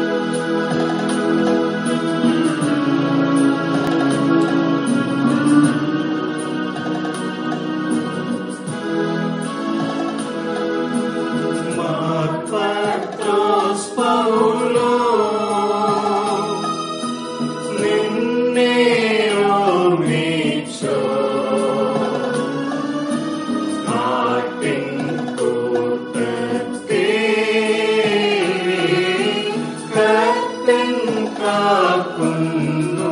Marpatos Paulo, നിന്നെ ഓർമ്മിച്ചോ നാട്ടിൻ കൂട്ടത്തെ കത്തൻ കാക്കുന്നു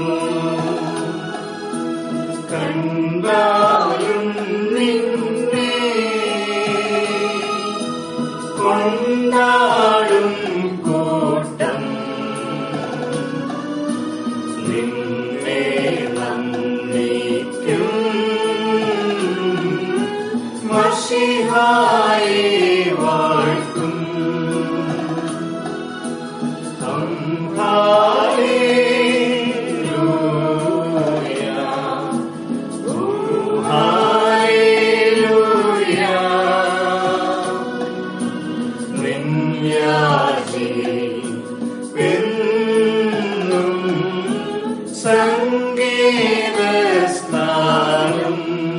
കണ്ടാലും നിന്നെ കൊണ്ടാടും കൂട്ടം നിന്നെ നന്ദിക്കും മഷിഹായി വാഴ്ത്തും ഹല്ലേലൂയ ഹല്ലേലൂയ നിന്യാജി എന്നും സംഗീതസ്ഥാനം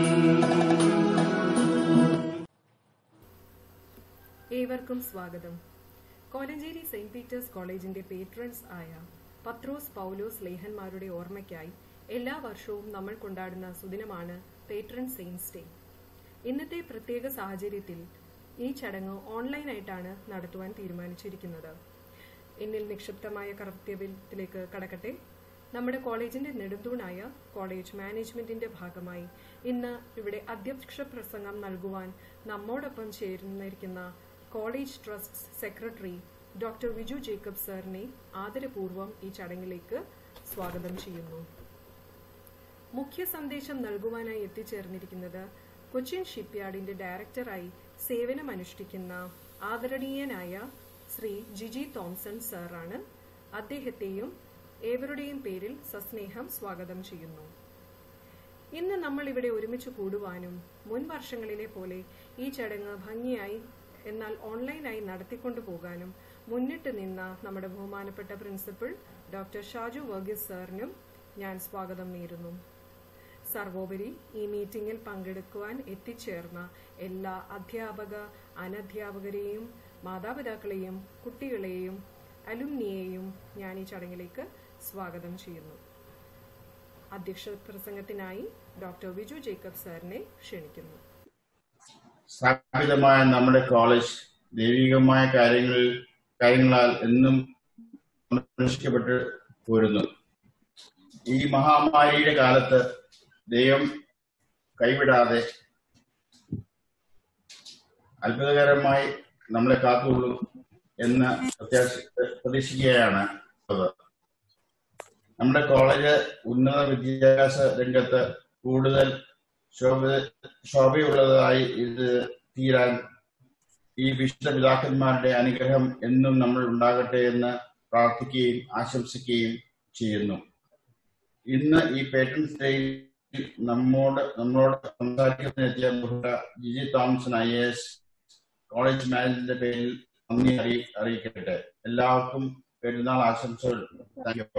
ഏവർക്കും സ്വാഗതം കോലഞ്ചേരി സെന്റ് പീറ്റേഴ്സ് കോളേജിന്റെ പേട്രൺസ് ആയ പത്രോസ് പൗലോസ് ലേഹന്മാരുടെ ഓർമ്മയ്ക്കായി എല്ലാ വർഷവും നമ്മൾ കൊണ്ടാടുന്ന സുദിനമാണ് പേട്രൺ സെയിൻസ് ഡേ ഇന്നത്തെ പ്രത്യേക സാഹചര്യത്തിൽ ഈ ചടങ്ങ് ഓൺലൈനായിട്ടാണ് നടത്തുവാൻ തീരുമാനിച്ചിരിക്കുന്നത് എന്നിൽ നിക്ഷിപ്തമായ കർത്തവ്യത്തിലേക്ക് കടക്കട്ടെ നമ്മുടെ കോളേജിന്റെ നെടുന്തൂണായ കോളേജ് മാനേജ്മെന്റിന്റെ ഭാഗമായി ഇന്ന് ഇവിടെ അധ്യക്ഷ പ്രസംഗം നൽകുവാൻ നമ്മോടൊപ്പം ചേർന്നിരിക്കുന്ന college trust secretary doctor Viju Jacob സാറിനെ ആദരപൂർവ്വം ഈ ചടങ്ങിലേക്ക് സ്വാഗതം ചെയ്യുന്നു മുഖ്യ സന്ദേശം നൽകുവാനായി എത്തിച്ചേർന്നിരിക്കുന്നത് കൊച്ചിൻ ഷിപ്പ്യാർഡിന്റെ ഡയറക്ടറായി സേവനമനുഷ്ഠിക്കുന്ന ആദരണീയനായ ശ്രീ ജിജി തോംസൺ സാറാണ് അദ്ദേഹത്തെയും ഏവരുടെയും പേരിൽ സസ്നേഹം സ്വാഗതം ചെയ്യുന്നു ഇന്ന് നമ്മൾ ഇവിടെ ഒരുമിച്ച് കൂടുവാനും മുൻ വർഷങ്ങളിലെ പോലെ ഈ ചടങ്ങ് ഭംഗിയായി എന്നാൽ ഓൺലൈനായി നടത്തിക്കൊണ്ടു പോകാനും മുന്നിട്ട് നിന്ന നമ്മുടെ ബഹുമാനപ്പെട്ട പ്രിൻസിപ്പൽ ഡോക്ടർ ഷാജു വർഗീസ് സാറിനും ഞാൻ സ്വാഗതം നേരുന്നു സർവോപരി ഈ മീറ്റിംഗിൽ പങ്കെടുക്കുവാൻ എത്തിച്ചേർന്ന എല്ലാ അധ്യാപക അനധ്യാപകരെയും മാതാപിതാക്കളെയും കുട്ടികളെയും അലുമിനിയെയും ഞാൻ ഈ ചടങ്ങിലേക്ക് സ്വാഗതം ചെയ്യുന്നു അധ്യക്ഷ പ്രസംഗത്തിനായി ഡോക്ടർ വിജു ജേക്കബ് സാറിനെ ക്ഷണിക്കുന്നു സ്ഥാപിതമായ നമ്മുടെ കോളേജ് ദൈവികമായ കാര്യങ്ങളിൽ കാര്യങ്ങളാൽ എന്നും സംരക്ഷിക്കപ്പെട്ട് പോരുന്നു ഈ മഹാമാരിയുടെ കാലത്ത് ദൈവം കൈവിടാതെ അത്ഭുതകരമായി നമ്മളെ കാത്തുകൊള്ളും എന്ന് പ്രത്യാശ- പ്രതീക്ഷിക്കുകയാണ് ഉള്ളത് നമ്മുടെ കോളേജ് ഉന്നത വിദ്യാഭ്യാസ രംഗത്ത് കൂടുതൽ ശോഭ ശോഭയുള്ളതായി ഇത് തീരാൻ ഈ വിശുദ്ധ പിതാക്കന്മാരുടെ അനുഗ്രഹം എന്നും നമ്മൾ ഉണ്ടാകട്ടെ എന്ന് പ്രാർത്ഥിക്കുകയും ആശംസിക്കുകയും ചെയ്യുന്നു ഇന്ന് ഈ പേറ്റൻസ് ഡേയിൽ നമ്മോട് നമ്മളോട് സംസാരിക്കുന്നതിനെത്തിയ ബഹുമാനപ്പെട്ട Jiji Thomson I S college മാനേജിന്റെ പേരിൽ നന്ദി അറിയി അറിയിക്കട്ടെ എല്ലാവർക്കും പെരുന്നാൾ ആശംസകൾ thank you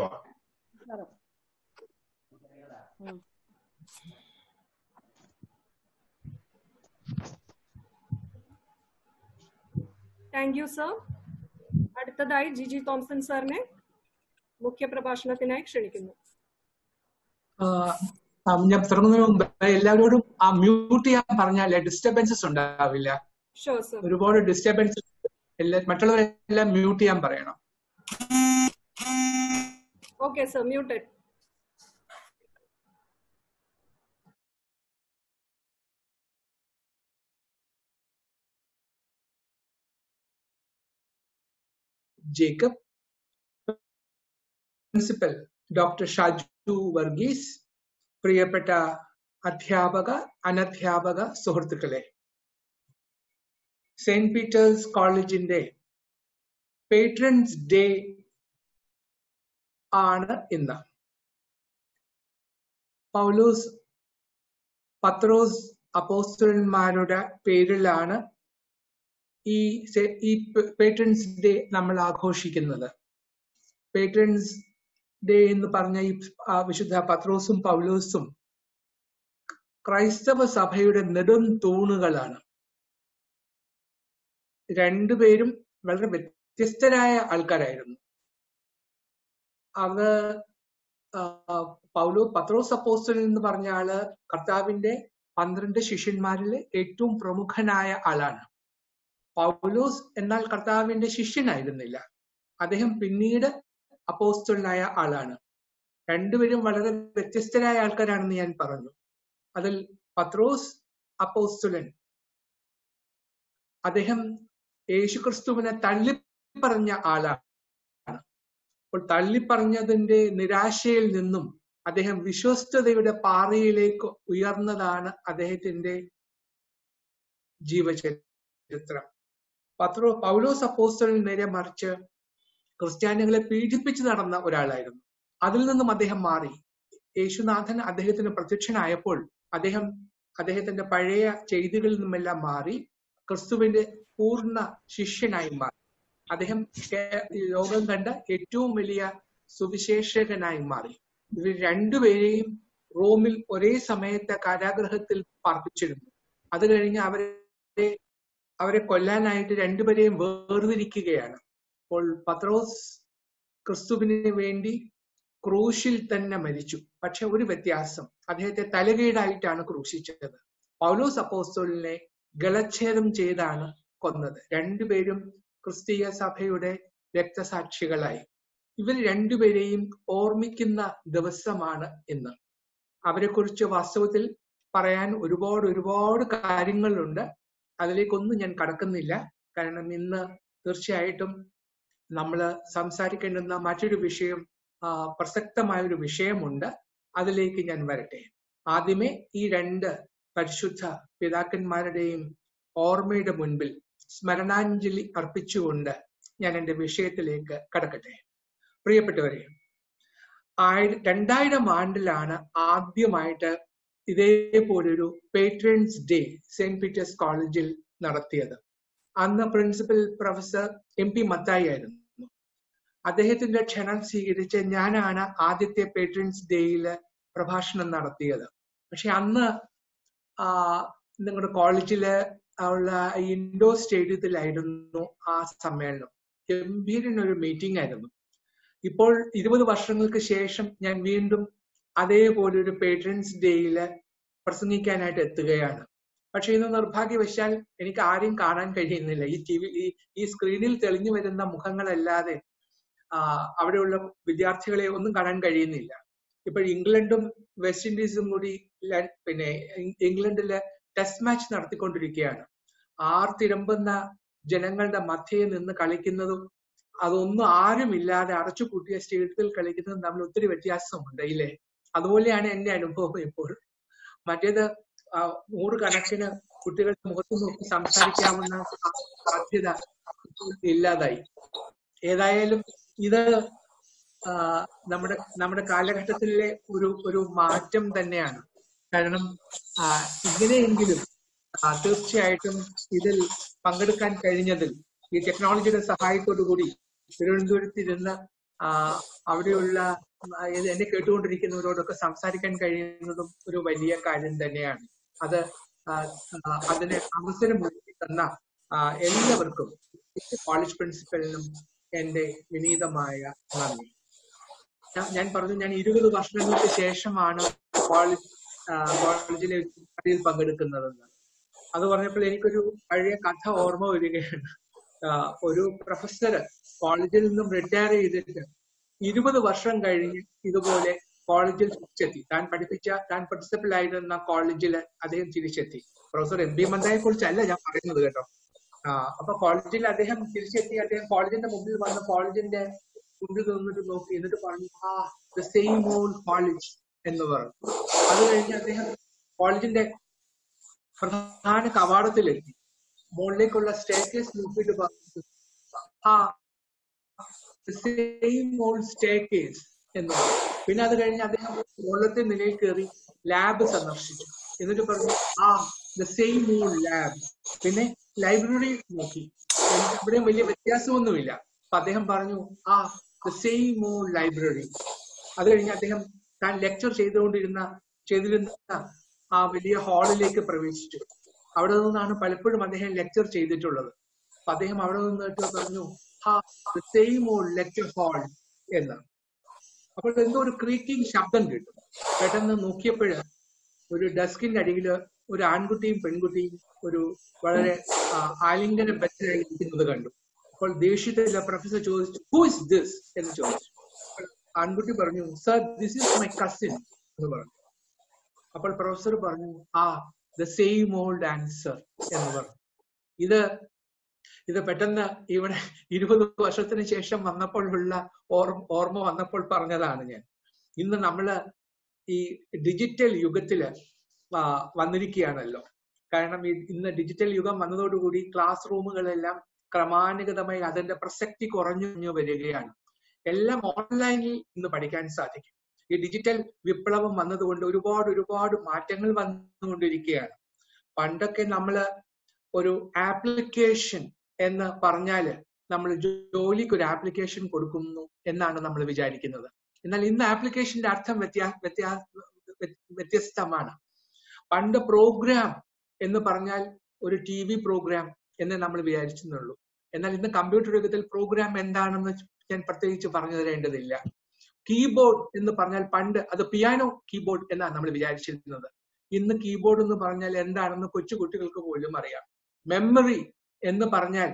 thank you sir അടുത്തതായി ജിജി തോംസൺ സാറിനെ മുഖ്യപ്രഭാഷണത്തിനായി ക്ഷണിക്കുന്നു ആ, ആ, ഞാൻ തുടങ്ങുന്നതിന് മുമ്പ് എല്ലാവരോടും ആ മ്യൂട്ട് ചെയ്യാൻ പറഞ്ഞാലേ ഡിസ്റ്റർബൻസസ് ഉണ്ടാവില്ല ഷുവർ സർ ഒരുപാട് ഡിസ്റ്റർബൻസ് എല്ലാ മറ്റുള്ളവരെല്ലാം മ്യൂട്ട് ചെയ്യാൻ പറയണം okay sir muted Jacob principal doctor Shaju Varghese പ്രിയപ്പെട്ട അധ്യാപക അനധ്യാപക സുഹൃത്തുക്കളെ സെയിന്റ് പീറ്റേഴ്സ് കോളേജിന്റെ പേട്രൻസ് ഡേ ആണ് ഇന്ന് പൗലോസ് പത്രോസ് അപ്പോസ്റ്റലന്മാരുടെ പേരിലാണ് ഈ സെ- ഈ പേട്രൻസ് ഡേ നമ്മൾ ആഘോഷിക്കുന്നത് പേട്രൻസ് ഡേ എന്ന് പറഞ്ഞ ഈ ആ, വിശുദ്ധ പത്രോസും പൗലോസും ക്രൈസ്തവ സഭയുടെ നെടും തൂണുകളാണ് രണ്ടുപേരും വളരെ വ്യത്യസ്തരായ ആൾക്കാരായിരുന്നു അത് ആ, പൗലോ പത്രോസ് അപ്പോസ്റ്റൽ എന്ന് പറഞ്ഞ ആള് കർത്താവിന്റെ പന്ത്രണ്ട് ശിഷ്യന്മാരിലെ ഏറ്റവും പ്രമുഖനായ ആളാണ് പൗലോസ് എന്നാൽ കർത്താവിന്റെ ശിഷ്യനായിരുന്നില്ല അദ്ദേഹം പിന്നീട് അപ്പോസ്റ്റലായ ആളാണ് രണ്ടുപേരും വളരെ വ്യത്യസ്തരായ ആൾക്കാരാണെന്ന് ഞാൻ പറഞ്ഞു അതിൽ പത്രോസ് അപ്പോസ്തുലൻ അദ്ദേഹം യേശുക്രിസ്തുവിനെ തള്ളിപ്പറഞ്ഞ ആളാണ് അപ്പോൾ തള്ളിപ്പറഞ്ഞതിന്റെ നിരാശയിൽ നിന്നും അദ്ദേഹം വിശ്വസ്തതയുടെ പാറയിലേക്ക് ഉയർന്നതാണ് അദ്ദേഹത്തിന്റെ ജീവചരിത്രം പത്രോ പൗലോസ് അപ്പോസ്തലിന് നേരെ മറിച്ച് ക്രിസ്ത്യാനികളെ പീഡിപ്പിച്ചു നടന്ന ഒരാളായിരുന്നു അതിൽ നിന്നും അദ്ദേഹം മാറി യേശുനാഥൻ അദ്ദേഹത്തിന് പ്രത്യക്ഷനായപ്പോൾ അദ്ദേഹം അദ്ദേഹത്തിന്റെ പഴയ ചെയ്തികളിൽ നിന്നുമെല്ലാം മാറി ക്രിസ്തുവിന്റെ പൂർണ്ണ ശിഷ്യനായി മാറി അദ്ദേഹം കേ- ലോകം കണ്ട ഏറ്റവും വലിയ സുവിശേഷകനായി മാറി ഇവർ രണ്ടുപേരെയും റോമിൽ ഒരേ സമയത്ത് കാരാഗ്രഹത്തിൽ പാർപ്പിച്ചിരുന്നു അത് കഴിഞ്ഞ് അവരെ അവരെ കൊല്ലാനായിട്ട് രണ്ടുപേരെയും വേർതിരിക്കുകയാണ് അപ്പോൾ പത്രോസ് ക്രിസ്തുവിന് വേണ്ടി ക്രൂശിൽ തന്നെ മരിച്ചു പക്ഷെ ഒരു വ്യത്യാസം അദ്ദേഹത്തെ തലകീഴായിട്ടാണ് ക്രൂശിച്ചത് പൗലോസ് അപ്പോസ്തോലിനെ ഗളച്ഛേദം ചെയ്താണ് കൊന്നത് രണ്ടുപേരും ക്രിസ്തീയ സഭയുടെ രക്തസാക്ഷികളായി ഇവർ രണ്ടുപേരെയും ഓർമ്മിക്കുന്ന ദിവസമാണ് ഇന്ന് അവരെക്കുറിച്ച് വാസ്തവത്തിൽ പറയാൻ ഒരുപാട് ഒരുപാട് കാര്യങ്ങളുണ്ട് അതിലേക്കൊന്നും ഞാൻ കടക്കുന്നില്ല കാരണം ഇന്ന് തീർച്ചയായിട്ടും നമ്മൾ സംസാരിക്കേണ്ടുന്ന മറ്റൊരു വിഷയം ആ, പ്രസക്തമായ ഒരു വിഷയമുണ്ട് അതിലേക്ക് ഞാൻ വരട്ടെ ആദ്യമേ ഈ രണ്ട് പരിശുദ്ധ പിതാക്കന്മാരുടെയും ഓർമ്മയുടെ മുൻപിൽ സ്മരണാഞ്ജലി അർപ്പിച്ചുകൊണ്ട് ഞാൻ എന്റെ വിഷയത്തിലേക്ക് കടക്കട്ടെ പ്രിയപ്പെട്ടവരെ ആയിര രണ്ടായിരം ആണ്ടിലാണ് ആദ്യമായിട്ട് ഇതേപോലൊരു പേട്രൻസ് ഡേ സെന്റ് പീറ്റേഴ്സ് കോളേജിൽ നടത്തിയത് അന്ന് principal professor M P Mathai ആയിരുന്നു അദ്ദേഹത്തിന്റെ ക്ഷണം സ്വീകരിച്ച് ഞാനാണ് ആദ്യത്തെ പേട്രൻസ് ഡേയിൽ പ്രഭാഷണം നടത്തിയത് പക്ഷെ അന്ന് ആ നിങ്ങളുടെ കോളേജില് ഉള്ള ഇൻഡോർ സ്റ്റേഡിയത്തിലായിരുന്നു ആ സമ്മേളനം ഗംഭീരനൊരു മീറ്റിംഗ് ആയിരുന്നു ഇപ്പോൾ ഇരുപത് വർഷങ്ങൾക്ക് ശേഷം ഞാൻ വീണ്ടും അതേപോലെ ഒരു പേട്രൻസ് ഡേയില് പ്രസംഗിക്കാനായിട്ട് എത്തുകയാണ് പക്ഷെ ഇന്ന് നിർഭാഗ്യവശാൽ എനിക്ക് ആരെയും കാണാൻ കഴിയുന്നില്ല ഈ ടി വി ഈ ഈ സ്ക്രീനിൽ തെളിഞ്ഞു വരുന്ന മുഖങ്ങളല്ലാതെ ആ, അവിടെയുള്ള വിദ്യാർത്ഥികളെ ഒന്നും കാണാൻ കഴിയുന്നില്ല ഇപ്പോൾ ഇംഗ്ലണ്ടും വെസ്റ്റ് ഇൻഡീസും കൂടി ല- പിന്നെ ഇ- ഇംഗ്ലണ്ടില് ടെസ്റ്റ് മാച്ച് നടത്തിക്കൊണ്ടിരിക്കുകയാണ് ആർത്തിരമ്പുന്ന ജനങ്ങളുടെ മധ്യയിൽ നിന്ന് കളിക്കുന്നതും അതൊന്നും ആരുമില്ലാതെ അടച്ചുപൂട്ടിയ സ്റ്റേഡിയത്തിൽ കളിക്കുന്നതും തമ്മിൽ ഒത്തിരി വ്യത്യാസമുണ്ട് ഇല്ലേ അതുപോലെയാണ് എന്റെ അനുഭവം ഇപ്പോൾ മറ്റേത് ആ, നൂറുകണക്കിന് കുട്ടികളുടെ മുഖത്ത് നോക്കി സംസാരിക്കാവുന്ന സാധ്യത ഇപ്പോൾ ഇല്ലാതായി ഏതായാലും ഇത് ആ, നമ്മുടെ നമ്മുടെ കാലഘട്ടത്തിലെ ഒരു ഒരു മാറ്റം തന്നെയാണ് കാരണം ആ, ഇങ്ങനെയെങ്കിലും ആ, തീർച്ചയായിട്ടും ഇതിൽ പങ്കെടുക്കാൻ കഴിഞ്ഞതിൽ ഈ ടെക്നോളജിയുടെ സഹായത്തോടു കൂടി തിരുവനന്തപുരത്ത് ഇരുന്ന് ആ, അവിടെയുള്ള ആ, ഇത് എന്നെ കേട്ടുകൊണ്ടിരിക്കുന്നവരോടൊക്കെ സംസാരിക്കാൻ കഴിയുന്നതും ഒരു വലിയ കാര്യം തന്നെയാണ് അത് ആ, ആ, അതിന് അവസരം ഒരുക്കി തന്ന ആ, എല്ലാവർക്കും കോളേജ് പ്രിൻസിപ്പലിനും എന്റെ വിനീതമായ നന്ദി ഞാൻ- ഞാൻ പറഞ്ഞു ഞാൻ ഇരുപത് വർഷങ്ങൾക്ക് ശേഷമാണ് കോളേജ് ആ, കോളേജിലെ പരിപാടിയിൽ പങ്കെടുക്കുന്നതെന്ന് അത് പറഞ്ഞപ്പോൾ എനിക്കൊരു പഴയ കഥ ഓർമ്മ വരികയാണ് ആ, ഒരു പ്രൊഫസർ കോളേജിൽ നിന്നും റിട്ടയർ ചെയ്തിട്ട് ഇരുപത് വർഷം കഴിഞ്ഞ് ഇതുപോലെ കോളേജിൽ തിരിച്ചെത്തി താൻ പഠിപ്പിച്ച താൻ പ്രിൻസിപ്പൽ ആയിരുന്ന കോളേജിൽ അദ്ദേഹം തിരിച്ചെത്തി പ്രൊഫസർ എം ബി മന്ദയെ കുറിച്ചല്ല ഞാൻ പറയുന്നത് കേട്ടോ ആ അപ്പൊ കോളേജിൽ അദ്ദേഹം തിരിച്ചെത്തി അദ്ദേഹം കോളേജിന്റെ മുമ്പിൽ വന്ന് കോളേജിന്റെ മുമ്പിൽ നിന്നിട്ട് നോക്കി എന്നിട്ട് പറഞ്ഞു ആ ദ സെയിം ഓൾഡ് കോളേജ് എന്ന് പറഞ്ഞു അത് കഴിഞ്ഞ് അദ്ദേഹം കോളേജിന്റെ പ്രധാന കവാടത്തിലെത്തി മുകളിലേക്കുള്ള സ്റ്റേക്കേസ് നോക്കിയിട്ട് പറഞ്ഞു ആ സെയിം ഓൾഡ് സ്റ്റേക്കേസ് എന്ന് പറഞ്ഞു പിന്നെ അത് കഴിഞ്ഞ് അദ്ദേഹം മുകളിലത്തെ നിലയിൽ കയറി ലാബ് സന്ദർശിച്ചു എന്നിട്ട് പറഞ്ഞു ആ ദ സെയിം ഓൾഡ് ലാബ് പിന്നെ ലൈബ്രറി നോക്കി എന്നിട്ട് അവിടെ വലിയ വ്യത്യാസമൊന്നുമില്ല അപ്പൊ അദ്ദേഹം പറഞ്ഞു ആ ദ സെയിം ഓൾ ലൈബ്രറി അത് കഴിഞ്ഞ് അദ്ദേഹം താൻ ലെക്ചർ ചെയ്തുകൊണ്ടിരുന്ന ചെയ്തിരുന്ന ആ വലിയ ഹാളിലേക്ക് പ്രവേശിച്ചു അവിടെ നിന്നാണ് പലപ്പോഴും അദ്ദേഹം ലെക്ചർ ചെയ്തിട്ടുള്ളത് അപ്പൊ അദ്ദേഹം അവിടെ നിന്നിട്ട് പറഞ്ഞു സെയിം ഓൾ ലെക്ചർ ഹാൾ എന്ന് അപ്പോൾ എന്തോ ഒരു ക്രീക്കിംഗ് ശബ്ദം കേട്ടു പെട്ടെന്ന് നോക്കിയപ്പോഴ് ഒരു ഡെസ്കിന്റെ അടിയിൽ ഒരു ആൺകുട്ടിയും പെൺകുട്ടിയും ഒരു വളരെ ആ, ആലിംഗന ബദ്ധരായി ഇരിക്കുന്നത് കണ്ടു അപ്പോൾ ദേഷ്യത്തില്ല പ്രൊഫസർ ചോദിച്ചു ഹു ഇസ് ദിസ് എന്ന് ചോദിച്ചു അപ്പോൾ ആൺകുട്ടി പറഞ്ഞു sir this is my cousin എന്ന് പറഞ്ഞു അപ്പോൾ പ്രൊഫസർ പറഞ്ഞു ആ ദ സെയിം ഓൾഡ് ആൻസർ എന്ന് പറഞ്ഞു ഇത് ഇത് പെട്ടെന്ന് ഇവിടെ ഇരുപത് വർഷത്തിന് ശേഷം വന്നപ്പോഴുള്ള ഓർമ്മ ഓർമ്മ വന്നപ്പോൾ പറഞ്ഞതാണ് ഞാൻ ഇന്ന് നമ്മള് ഈ ഡിജിറ്റൽ യുഗത്തില് ആ, വന്നിരിക്കുകയാണല്ലോ കാരണം ഈ ഇന്ന് ഡിജിറ്റൽ യുഗം വന്നതോടുകൂടി ക്ലാസ് റൂമുകളെല്ലാം ക്രമാനുഗതമായി അതിന്റെ പ്രസക്തി കുറഞ്ഞു വരികയാണ് എല്ലാം ഓൺലൈനിൽ ഇന്ന് പഠിക്കാൻ സാധിക്കും ഈ ഡിജിറ്റൽ വിപ്ലവം വന്നതുകൊണ്ട് ഒരുപാട് ഒരുപാട് മാറ്റങ്ങൾ വന്നുകൊണ്ടിരിക്കുകയാണ് പണ്ടൊക്കെ നമ്മള് ഒരു ആപ്ലിക്കേഷൻ എന്ന് പറഞ്ഞാല് നമ്മൾ ജോലിക്ക് ഒരു ആപ്ലിക്കേഷൻ കൊടുക്കുന്നു എന്നാണ് നമ്മൾ വിചാരിക്കുന്നത് എന്നാൽ ഇന്ന് ആപ്ലിക്കേഷന്റെ അർത്ഥം വ്യത്യാ വ്യത്യാ വ്യ- വ്യത്യസ്തമാണ് പണ്ട് പ്രോഗ്രാം എന്ന് പറഞ്ഞാൽ ഒരു ടി വി പ്രോഗ്രാം എന്ന് നമ്മൾ വിചാരിച്ചെന്നുള്ളൂ എന്നാൽ ഇന്ന് കമ്പ്യൂട്ടർ യുഗത്തിൽ പ്രോഗ്രാം എന്താണെന്ന് ഞാൻ പ്രത്യേകിച്ച് പറഞ്ഞു തരേണ്ടതില്ല കീബോർഡ് എന്ന് പറഞ്ഞാൽ പണ്ട് അത് പിയാനോ കീബോർഡ് എന്നാണ് നമ്മൾ വിചാരിച്ചിരുന്നത് ഇന്ന് കീബോർഡ് എന്ന് പറഞ്ഞാൽ എന്താണെന്ന് കൊച്ചു കുട്ടികൾക്ക് പോലും അറിയാം മെമ്മറി എന്ന് പറഞ്ഞാൽ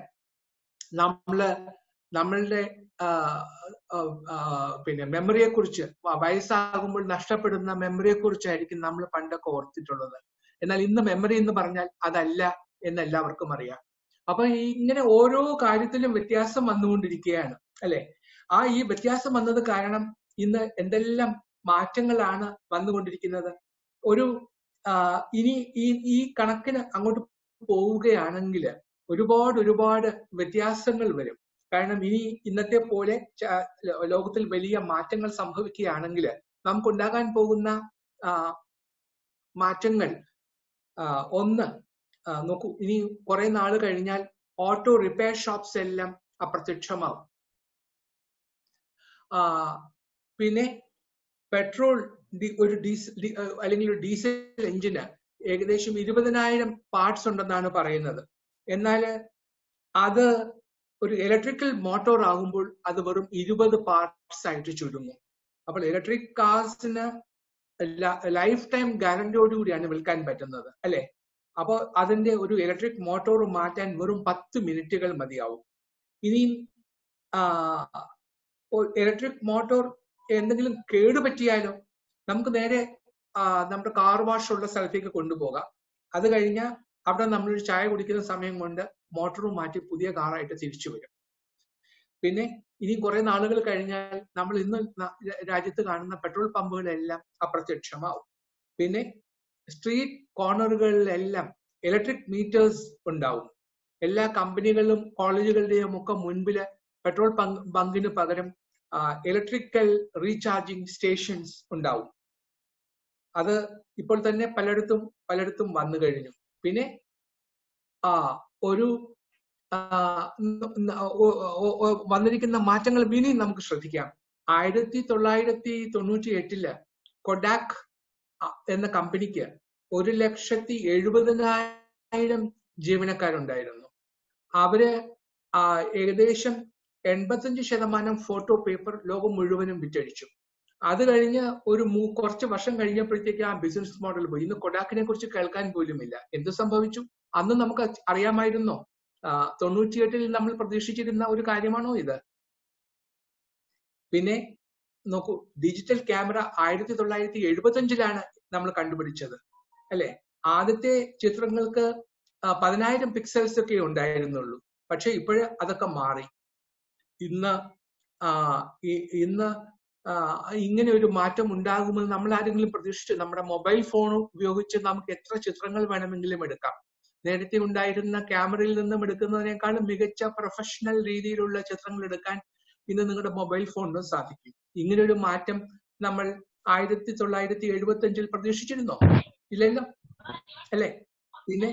നമ്മള് നമ്മളുടെ ആ, ആ, ആ, പിന്നെ മെമ്മറിയെ കുറിച്ച് വയസ്സാകുമ്പോൾ നഷ്ടപ്പെടുന്ന മെമ്മറിയെ കുറിച്ചായിരിക്കും നമ്മൾ പണ്ടൊക്കെ ഓർത്തിട്ടുള്ളത് എന്നാൽ ഇന്ന് മെമ്മറി എന്ന് പറഞ്ഞാൽ അതല്ല എന്ന് എല്ലാവർക്കും അറിയാം അപ്പൊ ഈ ഇങ്ങനെ ഓരോ കാര്യത്തിലും വ്യത്യാസം വന്നുകൊണ്ടിരിക്കുകയാണ് അല്ലെ ആ ഈ വ്യത്യാസം വന്നത് കാരണം ഇന്ന് എന്തെല്ലാം മാറ്റങ്ങളാണ് വന്നുകൊണ്ടിരിക്കുന്നത് ഒരു ആ, ഇനി ഈ ഈ കണക്കിന് അങ്ങോട്ട് പോവുകയാണെങ്കിൽ ഒരുപാട് ഒരുപാട് വ്യത്യാസങ്ങൾ വരും കാരണം ഇനി ഇന്നത്തെ പോലെ ച- ലോ- ലോകത്തിൽ വലിയ മാറ്റങ്ങൾ സംഭവിക്കുകയാണെങ്കിൽ നമുക്കുണ്ടാകാൻ പോകുന്ന ആ, മാറ്റങ്ങൾ ആ, ഒന്ന് ആ, നോക്കൂ ഇനി കുറെ നാൾ കഴിഞ്ഞാൽ ഓട്ടോ റിപ്പയർ ഷോപ്സ് എല്ലാം അപ്രത്യക്ഷമാവും ആ, പിന്നെ പെട്രോൾ ഡി- ഒരു ഡീസൽ ഡി- ഏഹ് അല്ലെങ്കിൽ ഒരു ഡീസൽ എഞ്ചിന് ഏകദേശം ഇരുപതിനായിരം പാർട്സ് ഉണ്ടെന്നാണ് പറയുന്നത് എന്നാൽ അത് ഒരു ഇലക്ട്രിക്കൽ മോട്ടോർ ആകുമ്പോൾ അത് വെറും ഇരുപത് പാർട്സ് ആയിട്ട് ചുരുങ്ങും അപ്പോൾ ഇലക്ട്രിക് കാർസിന് ലൈഫ് ടൈം ഗ്യാരണ്ടിയോടുകൂടിയാണ് വിൽക്കാൻ പറ്റുന്നത് അല്ലെ അപ്പോൾ അതിന്റെ ഒരു ഇലക്ട്രിക് മോട്ടോർ മാറ്റാൻ വെറും പത്ത് മിനിറ്റുകൾ മതിയാവും ഇനി ഇലക്ട്രിക് മോട്ടോർ എന്തെങ്കിലും കേടുപറ്റിയാലോ നമുക്ക് നേരെ ആ, നമ്മുടെ കാർ വാഷ് ഉള്ള സ്ഥലത്തേക്ക് കൊണ്ടുപോകാം അത് കഴിഞ്ഞാൽ അവിടെ നമ്മളൊരു ചായ കുടിക്കുന്ന സമയം കൊണ്ട് മോട്ടോറും മാറ്റി പുതിയ കാറായിട്ട് തിരിച്ചു വരും പിന്നെ ഇനി കുറെ നാളുകൾ കഴിഞ്ഞാൽ നമ്മൾ ഇന്ന് ന- രാജ്യത്ത് കാണുന്ന പെട്രോൾ പമ്പുകളെല്ലാം അപ്രത്യക്ഷമാവും പിന്നെ സ്ട്രീറ്റ് കോർണറുകളിലെല്ലാം ഇലക്ട്രിക് മീറ്റേഴ്സ് ഉണ്ടാവും എല്ലാ കമ്പനികളിലും കോളേജുകളുടെയും ഒക്കെ മുൻപില് പെട്രോൾ പങ്ക് ബങ്കിന് പകരം ഇലക്ട്രിക്കൽ റീചാർജിങ് സ്റ്റേഷൻസ് ഉണ്ടാവും അത് ഇപ്പോൾ തന്നെ പലയിടത്തും പലയിടത്തും വന്നു കഴിഞ്ഞു പിന്നെ ആ ഒരു ആ, ന- ന- ഒ- ഒ- ഒ- വന്നിരിക്കുന്ന മാറ്റങ്ങൾ ഇനിയും നമുക്ക് ശ്രദ്ധിക്കാം ആയിരത്തി തൊള്ളായിരത്തി തൊണ്ണൂറ്റി എട്ടില് കൊഡാക് അ- എന്ന കമ്പനിക്ക് ഒരു ലക്ഷത്തി എഴുപതിനായിരം ജീവനക്കാരുണ്ടായിരുന്നു അവര് ആ, ഏകദേശം എൺപത്തഞ്ച് ശതമാനം ഫോട്ടോ പേപ്പർ ലോകം മുഴുവനും വിറ്റഴിച്ചു അത് കഴിഞ്ഞ് ഒരു മൂ- കുറച്ച് വർഷം കഴിഞ്ഞപ്പോഴത്തേക്ക് ആ ബിസിനസ് മോഡൽ പോയി ഇന്ന് കൊഡാക്കിനെ കുറിച്ച് കേൾക്കാൻ പോലുമില്ല എന്ത് സംഭവിച്ചു അന്ന് നമുക്ക് അറിയാമായിരുന്നോ ആ, തൊണ്ണൂറ്റിയെട്ടിൽ നമ്മൾ പ്രതീക്ഷിച്ചിരുന്ന ഒരു കാര്യമാണോ ഇത് പിന്നെ നോക്കൂ ഡിജിറ്റൽ ക്യാമറ ആയിരത്തി തൊള്ളായിരത്തി എഴുപത്തി അഞ്ചിലാണ് നമ്മൾ കണ്ടുപിടിച്ചത് അല്ലെ ആദ്യത്തെ ചിത്രങ്ങൾക്ക് ആ, പതിനായിരം പിക്സൽസ് ഒക്കെ ഉണ്ടായിരുന്നുള്ളൂ പക്ഷെ ഇപ്പോഴ് അതൊക്കെ മാറി ഇന്ന് ആ, ഇ- ഇന്ന് ആ, ഇങ്ങനെ ഒരു മാറ്റം ഉണ്ടാകുമെന്ന് നമ്മൾ ആരെങ്കിലും പ്രതീക്ഷിച്ചു നമ്മുടെ മൊബൈൽ ഫോൺ ഉപയോഗിച്ച് നമുക്ക് എത്ര ചിത്രങ്ങൾ വേണമെങ്കിലും എടുക്കാം നേരത്തെ ഉണ്ടായിരുന്ന ക്യാമറയിൽ നിന്നും എടുക്കുന്നതിനേക്കാളും മികച്ച പ്രൊഫഷണൽ രീതിയിലുള്ള ചിത്രങ്ങൾ എടുക്കാൻ ഇന്ന് നിങ്ങളുടെ മൊബൈൽ ഫോണിനും സാധിക്കും ഇങ്ങനെ ഒരു മാറ്റം നമ്മൾ ആയിരത്തി തൊള്ളായിരത്തി എഴുപത്തി അഞ്ചിൽ പ്രതീക്ഷിച്ചിരുന്നോ ഇല്ലല്ലോ അല്ലെ പിന്നെ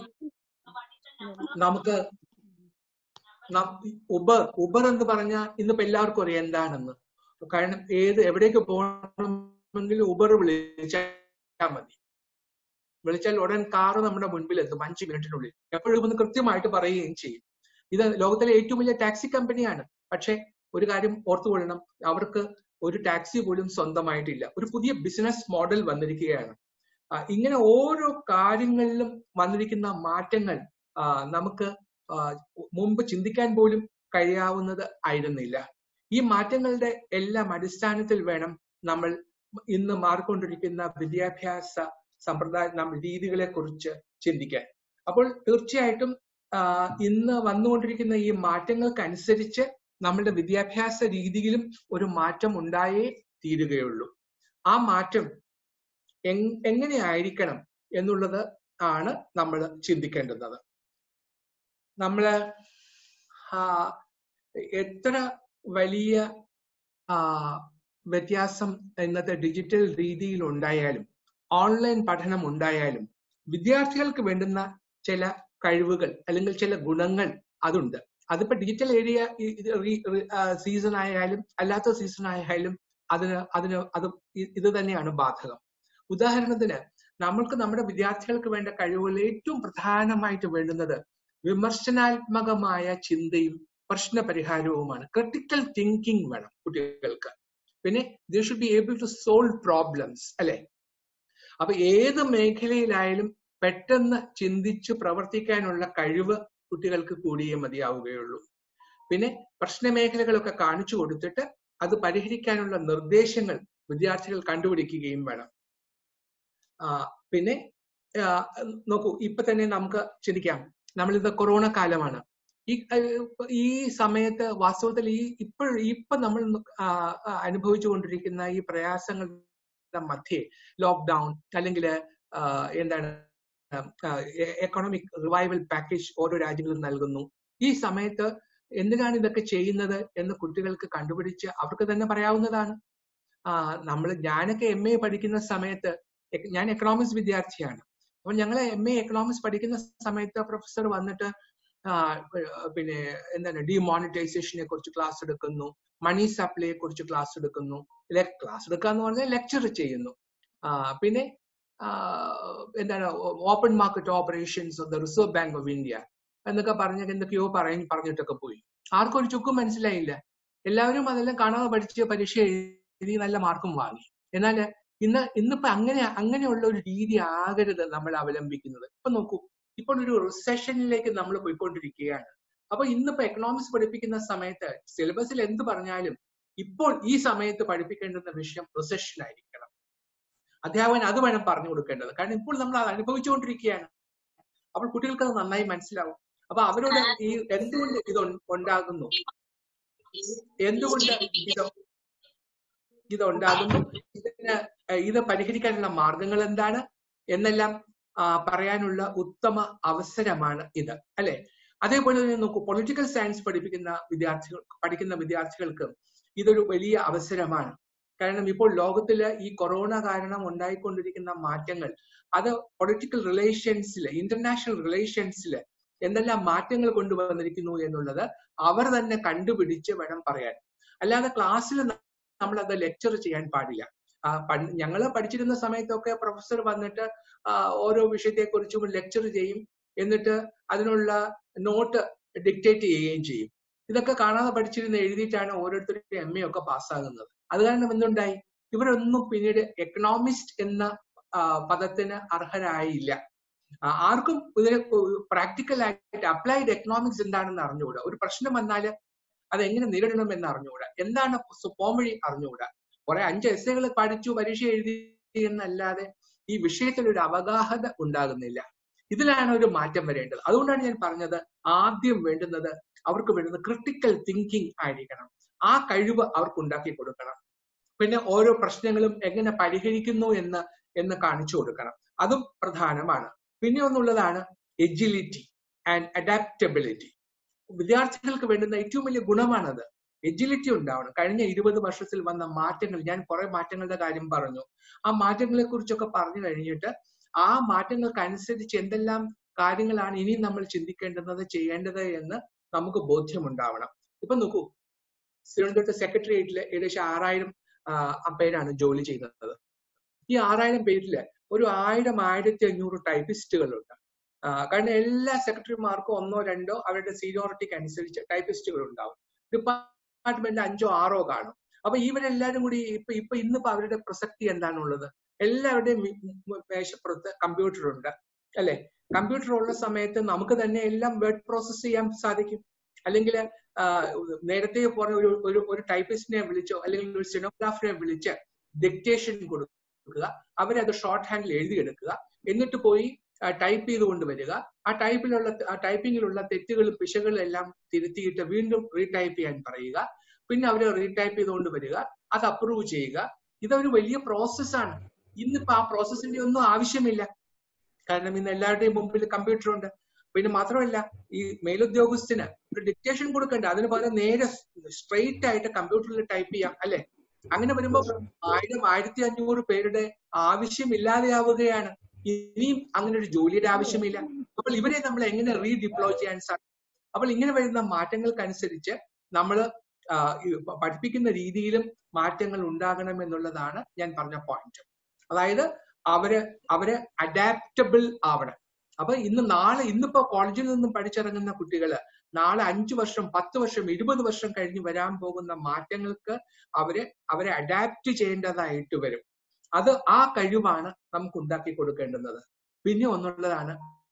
നമുക്ക് നം- ഉബർ ഉബർ എന്ന് പറഞ്ഞാൽ ഇന്നിപ്പോ എല്ലാവർക്കും അറിയാം എന്താണെന്ന് കാരണം ഏത് എവിടേക്ക് പോകണമെങ്കിലും ഉബർ വിളിച്ചാൽ മതി വിളിച്ചാൽ ഉടൻ കാറ് നമ്മുടെ മുൻപിൽ എത്തും അഞ്ച് മിനിറ്റിനുള്ളിൽ എപ്പോഴും ഒന്ന് കൃത്യമായിട്ട് പറയുകയും ചെയ്യും ഇത് ലോകത്തിലെ ഏറ്റവും വലിയ ടാക്സി കമ്പനിയാണ് പക്ഷെ ഒരു കാര്യം ഓർത്തുകൊള്ളണം അവർക്ക് ഒരു ടാക്സി പോലും സ്വന്തമായിട്ടില്ല ഒരു പുതിയ ബിസിനസ് മോഡൽ വന്നിരിക്കുകയാണ് ആ, ഇങ്ങനെ ഓരോ കാര്യങ്ങളിലും വന്നിരിക്കുന്ന മാറ്റങ്ങൾ ആ, നമുക്ക് ആ, മുമ്പ് ചിന്തിക്കാൻ പോലും കഴിയാവുന്നത് ആയിരുന്നില്ല ഈ മാറ്റങ്ങളുടെ എല്ലാം അടിസ്ഥാനത്തിൽ വേണം നമ്മൾ ഇന്ന് മാറിക്കൊണ്ടിരിക്കുന്ന വിദ്യാഭ്യാസ സമ്പ്രദായ നം- രീതികളെ കുറിച്ച് ചിന്തിക്കാൻ അപ്പോൾ തീർച്ചയായിട്ടും ആ, ഇന്ന് വന്നുകൊണ്ടിരിക്കുന്ന ഈ മാറ്റങ്ങൾക്കനുസരിച്ച് നമ്മളുടെ വിദ്യാഭ്യാസ രീതിയിലും ഒരു മാറ്റം ഉണ്ടായേ തീരുകയുള്ളൂ ആ മാറ്റം എങ് എങ്ങനെയായിരിക്കണം എന്നുള്ളത് ആണ് നമ്മൾ ചിന്തിക്കേണ്ടുന്നത് നമ്മള് ആ, എത്ര വലിയ ആ, വ്യത്യാസം ഇന്നത്തെ ഡിജിറ്റൽ രീതിയിൽ ഉണ്ടായാലും ഓൺലൈൻ പഠനം ഉണ്ടായാലും വിദ്യാർത്ഥികൾക്ക് വേണ്ടുന്ന ചില കഴിവുകൾ അല്ലെങ്കിൽ ചില ഗുണങ്ങൾ അതുണ്ട് അതിപ്പോ ഡിജിറ്റൽ ഏരിയ സീസൺ ആയാലും അല്ലാത്ത സീസൺ ആയാലും അതിന് അതിന് അത് ഇ- ഇത് തന്നെയാണ് ബാധകം ഉദാഹരണത്തിന് നമ്മൾക്ക് നമ്മുടെ വിദ്യാർത്ഥികൾക്ക് വേണ്ട കഴിവുകൾ ഏറ്റവും പ്രധാനമായിട്ട് വേണ്ടുന്നത് വിമർശനാത്മകമായ ചിന്തയും പ്രശ്ന പരിഹാരവുമാണ് ക്രിട്ടിക്കൽ തിങ്കിങ് വേണം കുട്ടികൾക്ക് പിന്നെ they should be able to solve problems അല്ലെ അപ്പൊ ഏത് മേഖലയിലായാലും പെട്ടെന്ന് ചിന്തിച്ച് പ്രവർത്തിക്കാനുള്ള കഴിവ് കുട്ടികൾക്ക് കൂടിയേ മതിയാവുകയുള്ളൂ പിന്നെ പ്രശ്ന മേഖലകളൊക്കെ കാണിച്ചു കൊടുത്തിട്ട് അത് പരിഹരിക്കാനുള്ള നിർദ്ദേശങ്ങൾ വിദ്യാർത്ഥികൾ കണ്ടുപിടിക്കുകയും വേണം ആ, പിന്നെ ആ, നോക്കൂ ഇപ്പൊ തന്നെ നമുക്ക് ചിന്തിക്കാം നമ്മളിത് കൊറോണ കാലമാണ് ഈ ഏഹ്, ഈ സമയത്ത് വാസ്തവത്തിൽ ഈ ഇപ്പോൾ ഇപ്പൊ നമ്മൾ ആ, ആ, അനുഭവിച്ചുകൊണ്ടിരിക്കുന്ന ഈ പ്രയാസങ്ങളുടെ മധ്യേ ലോക്ക്ഡൌൺ അല്ലെങ്കിൽ എന്താണ് എക്കണോമിക് റിവൈവൽ പാക്കേജ് ഓരോ രാജ്യങ്ങളും നൽകുന്നു ഈ സമയത്ത് എന്തിനാണ് ഇതൊക്കെ ചെയ്യുന്നത് എന്ന് കുട്ടികൾക്ക് കണ്ടുപിടിച്ച് അവർക്ക് തന്നെ പറയാവുന്നതാണ് ആ നമ്മൾ ഞാനൊക്കെ എം എ പഠിക്കുന്ന സമയത്ത് എക്- ഞാൻ എക്കണോമിക്സ് വിദ്യാർത്ഥിയാണ് അപ്പൊ ഞങ്ങൾ എം എ എക്കണോമിക്സ് പഠിക്കുന്ന സമയത്ത് പ്രൊഫസർ വന്നിട്ട് ആ, പിന്നെ എന്താണ് ഡിമോണിറ്റൈസേഷനെ കുറിച്ച് ക്ലാസ് എടുക്കുന്നു മണി സപ്ലൈയെ കുറിച്ച് ക്ലാസ് എടുക്കുന്നു ക്ലാസ് എടുക്കുക എന്ന് പറഞ്ഞാൽ ലെക്ചർ ചെയ്യുന്നു ആ, പിന്നെ ആ, എന്താണ് open market operations of the Reserve Bank of India എന്നൊക്കെ പറഞ്ഞ എന്തൊക്കെയോ പറയും പറഞ്ഞിട്ടൊക്കെ പോയി ആർക്കും ഒരു ചുക്കും മനസ്സിലായില്ല എല്ലാവരും അതെല്ലാം കാണാതെ പഠിച്ച് പരീക്ഷ എഴുതി നല്ല മാർക്കും വാങ്ങി എന്നാൽ ഇന്ന് ഇന്നിപ്പോ അങ്ങനെ അങ്ങനെയുള്ള ഒരു രീതി ആകരുത് നമ്മൾ അവലംബിക്കുന്നത് ഇപ്പൊ നോക്കൂ ഇപ്പോൾ ഒരു റിസഷനിലേക്ക് നമ്മൾ പോയിക്കൊണ്ടിരിക്കുകയാണ് അപ്പൊ ഇന്നിപ്പോ എക്കണോമിക്സ് പഠിപ്പിക്കുന്ന സമയത്ത് സിലബസിൽ എന്ത് പറഞ്ഞാലും ഇപ്പോൾ ഈ സമയത്ത് പഠിപ്പിക്കേണ്ടുന്ന വിഷയം റിസഷൻ ആയിരിക്കണം അധ്യാപകൻ അത് വേണം പറഞ്ഞു കൊടുക്കേണ്ടത് കാരണം ഇപ്പോൾ നമ്മൾ അത് അനുഭവിച്ചുകൊണ്ടിരിക്കുകയാണ് അപ്പോൾ കുട്ടികൾക്ക് അത് നന്നായി മനസ്സിലാവും അപ്പൊ അവരോട് ഈ എന്തുകൊണ്ട് ഇത് ഉൺ- ഉണ്ടാകുന്നു എന്തുകൊണ്ട് ഇത് ഇത് ഉണ്ടാകുന്നു ഇതിന് ഏഹ് ഇത് പരിഹരിക്കാനുള്ള മാർഗങ്ങൾ എന്താണ് എന്നെല്ലാം ആ, പറയാനുള്ള ഉത്തമ അവസരമാണ് ഇത് അല്ലെ അതേപോലെ തന്നെ നോക്കൂ പൊളിറ്റിക്കൽ സയൻസ് പഠിപ്പിക്കുന്ന വിദ്യാർത്ഥികൾ പഠിക്കുന്ന വിദ്യാർത്ഥികൾക്ക് ഇതൊരു വലിയ അവസരമാണ് കാരണം ഇപ്പോൾ ലോകത്തില് ഈ കൊറോണ കാരണം ഉണ്ടായിക്കൊണ്ടിരിക്കുന്ന മാറ്റങ്ങൾ അത് പൊളിറ്റിക്കൽ റിലേഷൻസിൽ ഇന്റർനാഷണൽ റിലേഷൻസിൽ എന്തെല്ലാം മാറ്റങ്ങൾ കൊണ്ടുവന്നിരിക്കുന്നു എന്നുള്ളത് അവർ തന്നെ കണ്ടുപിടിച്ച് വേണം പറയാൻ അല്ലാതെ ക്ലാസ്സിൽ നമ്മൾ അത് ലെക്ചർ ചെയ്യാൻ പാടില്ല ആ, പണ്ട് ഞങ്ങള് പഠിച്ചിരുന്ന സമയത്തൊക്കെ പ്രൊഫസർ വന്നിട്ട് ആ, ഓരോ വിഷയത്തെക്കുറിച്ചും ലെക്ചർ ചെയ്യും എന്നിട്ട് അതിനുള്ള നോട്ട് ഡിക്റ്റേറ്റ് ചെയ്യുകയും ചെയ്യും ഇതൊക്കെ കാണാതെ പഠിച്ചിരുന്ന എഴുതിയിട്ടാണ് ഓരോരുത്തരും എം എ ഒക്കെ പാസ്സാകുന്നത് അത് കാരണം എന്തുണ്ടായി ഇവരൊന്നും പിന്നീട് എക്കണോമിസ്റ്റ് എന്ന ആ, പദത്തിന് അർഹരായില്ല ആ, ആർക്കും ഇതിന് പ്രാക്ടിക്കൽ ആയിട്ട് അപ്ലൈഡ് എക്കണോമിക്സ് എന്താണെന്ന് അറിഞ്ഞുകൂടാ ഒരു പ്രശ്നം വന്നാല് അത് എങ്ങനെ നേരിടണം എന്ന് അറിഞ്ഞുകൂടാ എന്താണ് പോംവഴി അറിഞ്ഞുകൂടാ കുറെ അഞ്ച് എസ്സേകൾ പഠിച്ചു പരീക്ഷ എഴുതി എന്നല്ലാതെ ഈ വിഷയത്തിൽ ഒരു അവഗാഹത ഉണ്ടാകുന്നില്ല ഇതിലാണ് ഒരു മാറ്റം വരേണ്ടത് അതുകൊണ്ടാണ് ഞാൻ പറഞ്ഞത് ആദ്യം വേണ്ടുന്നത് അവർക്ക് വേണ്ടുന്നത് ക്രിട്ടിക്കൽ തിങ്കിങ് ആയിരിക്കണം ആ കഴിവ് അവർക്ക് ഉണ്ടാക്കി കൊടുക്കണം പിന്നെ ഓരോ പ്രശ്നങ്ങളും എങ്ങനെ പരിഹരിക്കുന്നു എന്ന് എന്ന് കാണിച്ചു കൊടുക്കണം അതും പ്രധാനമാണ് പിന്നെ ഒന്നുള്ളതാണ് എജിലിറ്റി ആൻഡ് അഡാപ്റ്റബിലിറ്റി വിദ്യാർത്ഥികൾക്ക് വേണ്ടുന്ന ഏറ്റവും വലിയ ഗുണമാണത് എജിലിറ്റി ഉണ്ടാവണം കഴിഞ്ഞ ഇരുപത് വർഷത്തിൽ വന്ന മാറ്റങ്ങൾ ഞാൻ കുറെ മാറ്റങ്ങളുടെ കാര്യം പറഞ്ഞു ആ മാറ്റങ്ങളെ കുറിച്ചൊക്കെ പറഞ്ഞു കഴിഞ്ഞിട്ട് ആ മാറ്റങ്ങൾക്ക് അനുസരിച്ച് എന്തെല്ലാം കാര്യങ്ങളാണ് ഇനി നമ്മൾ ചിന്തിക്കേണ്ടുന്നത് ചെയ്യേണ്ടത് എന്ന് നമുക്ക് ബോധ്യമുണ്ടാവണം ഇപ്പൊ നോക്കൂ തിരുവനന്തപുരത്തെ സെക്രട്ടേറിയറ്റിൽ ഏകദേശം ആറായിരം പേരാണ് ജോലി ചെയ്യുന്നത് ഈ ആറായിരം പേരില് ഒരു ആയിരം ആയിരത്തി അഞ്ഞൂറ് ടൈപ്പിസ്റ്റുകളുണ്ട് ആ, കാരണം എല്ലാ സെക്രട്ടറിമാർക്കും ഒന്നോ രണ്ടോ അവരുടെ സീനിയോറിറ്റിക്ക് അനുസരിച്ച് ടൈപ്പിസ്റ്റുകൾ ഉണ്ടാവും ഡിപ്പാർട്ട്മെന്റ് അഞ്ചോ ആറോ കാണും അപ്പൊ ഇവരെല്ലാരും കൂടി ഇപ്പൊ ഇപ്പൊ ഇന്നിപ്പോ അവരുടെ പ്രസക്തി എന്താണുള്ളത് എല്ലാവരുടെയും മി- മ- മേശപ്പുറത്ത് കമ്പ്യൂട്ടർ ഉണ്ട് അല്ലെ കമ്പ്യൂട്ടർ ഉള്ള സമയത്ത് നമുക്ക് തന്നെ എല്ലാം വേർഡ് പ്രോസസ് ചെയ്യാൻ സാധിക്കും അല്ലെങ്കിൽ നേരത്തെ പോലെ ഒരു ഒരു ഒരു ടൈപ്പിസ്റ്റിനെ വിളിച്ചോ അല്ലെങ്കിൽ ഒരു സിനോഗ്രാഫറെ വിളിച്ച് ഡിക്റ്റേഷൻ കൊടുക്കുക അവരത് ഷോർട്ട് ഹാൻഡിൽ എഴുതിയെടുക്കുക എന്നിട്ട് പോയി ടൈപ്പ് ചെയ്ത് കൊണ്ടുവരിക ആ ടൈപ്പിലുള്ള ആ ടൈപ്പിങ്ങിലുള്ള തെറ്റുകളും പിശകുകളും എല്ലാം തിരുത്തിയിട്ട് വീണ്ടും റീടൈപ്പ് ചെയ്യാൻ പറയുക പിന്നെ അവർ റീടൈപ്പ് ചെയ്തുകൊണ്ട് വരിക അത് അപ്രൂവ് ചെയ്യുക ഇതൊരു വലിയ പ്രോസസ്സാണ് ഇന്നിപ്പോ ആ പ്രോസസ്സിന്റെ ഒന്നും ആവശ്യമില്ല കാരണം ഇന്ന് എല്ലാവരുടെയും മുമ്പിൽ കമ്പ്യൂട്ടർ ഉണ്ട് പിന്നെ മാത്രമല്ല ഈ മേലുദ്യോഗസ്ഥന് ഒരു ഡിക്റ്റേഷൻ കൊടുക്കണ്ട അതിന് പകരം നേരെ സ്ട്രെയിറ്റ് ആയിട്ട് കമ്പ്യൂട്ടറിൽ ടൈപ്പ് ചെയ്യാം അല്ലെ അങ്ങനെ വരുമ്പോ ആയിരം ആയിരത്തി അഞ്ഞൂറ് പേരുടെ ആവശ്യമില്ലാതെയാവുകയാണ് ഇനിയും അങ്ങനെ ഒരു ജോലിയുടെ ആവശ്യമില്ല അപ്പോൾ ഇവരെ നമ്മൾ എങ്ങനെ റീഡിപ്ലോയ് ചെയ്യാൻ സാധിക്കും അപ്പോൾ ഇങ്ങനെ വരുന്ന മാറ്റങ്ങൾക്കനുസരിച്ച് നമ്മൾ പഠിപ്പിക്കുന്ന രീതിയിലും മാറ്റങ്ങൾ ഉണ്ടാകണം എന്നുള്ളതാണ് ഞാൻ പറഞ്ഞ പോയിന്റ് അതായത് അവര് അവര് അഡാപ്റ്റബിൾ ആവണം അപ്പൊ ഇന്ന് നാളെ ഇന്നിപ്പോ കോളേജിൽ നിന്നും പഠിച്ചിറങ്ങുന്ന കുട്ടികള് നാളെ അഞ്ചു വർഷം പത്ത് വർഷം ഇരുപത് വർഷം കഴിഞ്ഞ് വരാൻ പോകുന്ന മാറ്റങ്ങൾക്ക് അവര് അവരെ അഡാപ്റ്റ് ചെയ്യേണ്ടതായിട്ട് വരും അത് ആ കഴിവാണ് നമുക്ക് ഉണ്ടാക്കി കൊടുക്കേണ്ടുന്നത് പിന്നെ ഒന്നുള്ളതാണ്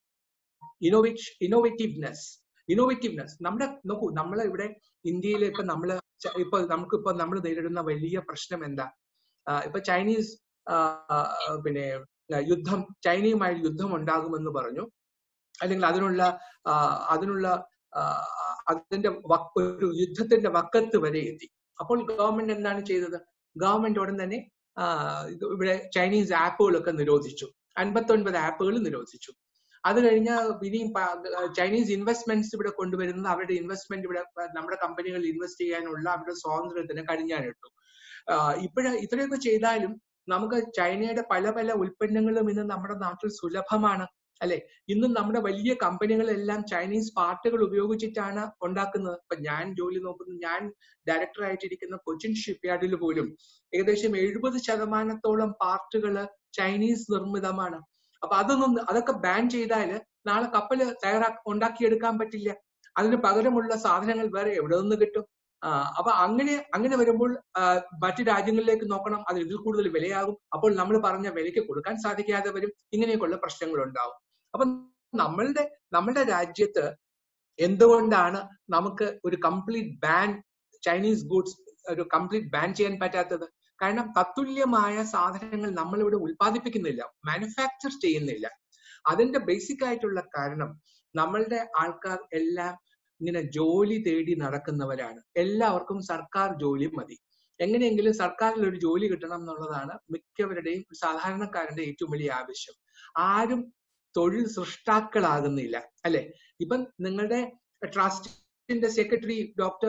ഇന്നോവേറ്റ് ഇന്നോവേറ്റീവ്നെസ് ഇന്നോവേറ്റീവ്നെസ് നമ്മുടെ നോക്കൂ നമ്മളെ ഇവിടെ ഇന്ത്യയിൽ ഇപ്പൊ നമ്മള് ച- ഇപ്പൊ നമുക്ക് ഇപ്പൊ നമ്മൾ നേരിടുന്ന വലിയ പ്രശ്നം എന്താ ആ, ഇപ്പൊ ചൈനീസ് ആ, ആ, പിന്നെ ആ, യുദ്ധം ചൈനയുമായി യുദ്ധം ഉണ്ടാകുമെന്ന് പറഞ്ഞു അല്ലെങ്കിൽ അതിനുള്ള ആ, അതിനുള്ള ആ, അതിന്റെ വക്ക് ഒരു യുദ്ധത്തിന്റെ വക്കത്ത് വരെ എത്തി അപ്പോൾ ഗവൺമെന്റ് എന്താണ് ചെയ്തത് ഗവൺമെന്റ് ഉടൻ തന്നെ ആ, ഇത് ഇവിടെ ചൈനീസ് ആപ്പുകളൊക്കെ നിരോധിച്ചു അൻപത്തൊൻപത് ആപ്പുകൾ നിരോധിച്ചു അത് കഴിഞ്ഞ ഇനിയും പ- ചൈനീസ് ഇൻവെസ്റ്റ്മെന്റ്സ് ഇവിടെ കൊണ്ടുവരുന്നത് അവരുടെ ഇൻവെസ്റ്റ്മെന്റ് ഇവിടെ നമ്മുടെ കമ്പനികളിൽ ഇൻവെസ്റ്റ് ചെയ്യാനുള്ള അവരുടെ സ്വാതന്ത്ര്യത്തിന് കടിഞ്ഞാനിട്ടു ഇപ്പോഴ ഇത്രയൊക്കെ ചെയ്താലും നമുക്ക് ചൈനയുടെ പല പല ഉൽപ്പന്നങ്ങളും ഇന്ന് നമ്മുടെ നാട്ടിൽ സുലഭമാണ് അല്ലെ ഇന്നും നമ്മുടെ വലിയ കമ്പനികളെല്ലാം ചൈനീസ് പാർട്ടുകൾ ഉപയോഗിച്ചിട്ടാണ് ഉണ്ടാക്കുന്നത് ഇപ്പൊ ഞാൻ ജോലി നോക്കുന്ന ഞാൻ ഡയറക്ടർ ആയിട്ടിരിക്കുന്ന കൊച്ചിൻ ഷിപ്പ്യാർഡിൽ പോലും ഏകദേശം എഴുപത് ശതമാനത്തോളം പാർട്ടുകൾ ചൈനീസ് നിർമ്മിതമാണ് അപ്പൊ അതൊന്നും അതൊക്കെ ബാൻ ചെയ്താല് നാളെ കപ്പല് തയ്യാറാ ഉണ്ടാക്കിയെടുക്കാൻ പറ്റില്ല അതിന് പകരമുള്ള സാധനങ്ങൾ വേറെ എവിടെ നിന്ന് കിട്ടും ആ, അപ്പൊ അങ്ങനെ അങ്ങനെ വരുമ്പോൾ ആ, മറ്റു രാജ്യങ്ങളിലേക്ക് നോക്കണം അത് ഇതിൽ കൂടുതൽ വിലയാകും അപ്പോൾ നമ്മൾ പറഞ്ഞ വിലയ്ക്ക് കൊടുക്കാൻ സാധിക്കാതെ വരും ഇങ്ങനെയൊക്കെയുള്ള പ്രശ്നങ്ങൾ ഉണ്ടാവും അപ്പൊ നമ്മളുടെ നമ്മളുടെ രാജ്യത്ത് എന്തുകൊണ്ടാണ് നമുക്ക് ഒരു കംപ്ലീറ്റ് ബാൻ ചൈനീസ് ഗുഡ്സ് ഒരു കംപ്ലീറ്റ് ബാൻ ചെയ്യാൻ പറ്റാത്തത് കാരണം തത്തുല്യമായ സാധനങ്ങൾ നമ്മളിവിടെ ഉൽപ്പാദിപ്പിക്കുന്നില്ല മാനുഫാക്ചർ ചെയ്യുന്നില്ല അതിന്റെ ബേസിക് ആയിട്ടുള്ള കാരണം നമ്മളുടെ ആൾക്കാർ എല്ലാം ഇങ്ങനെ ജോലി തേടി നടക്കുന്നവരാണ് എല്ലാവർക്കും സർക്കാർ ജോലി മതി എങ്ങനെയെങ്കിലും സർക്കാരിൽ ഒരു ജോലി കിട്ടണം എന്നുള്ളതാണ് മിക്കവരുടെയും സാധാരണക്കാരന്റെ ഏറ്റവും വലിയ ആവശ്യം ആരും തൊഴിൽ സൃഷ്ടാക്കളാകുന്നില്ല അല്ലെ ഇപ്പം നിങ്ങളുടെ ട്രസ്റ്റിന്റെ സെക്രട്ടറി ഡോക്ടർ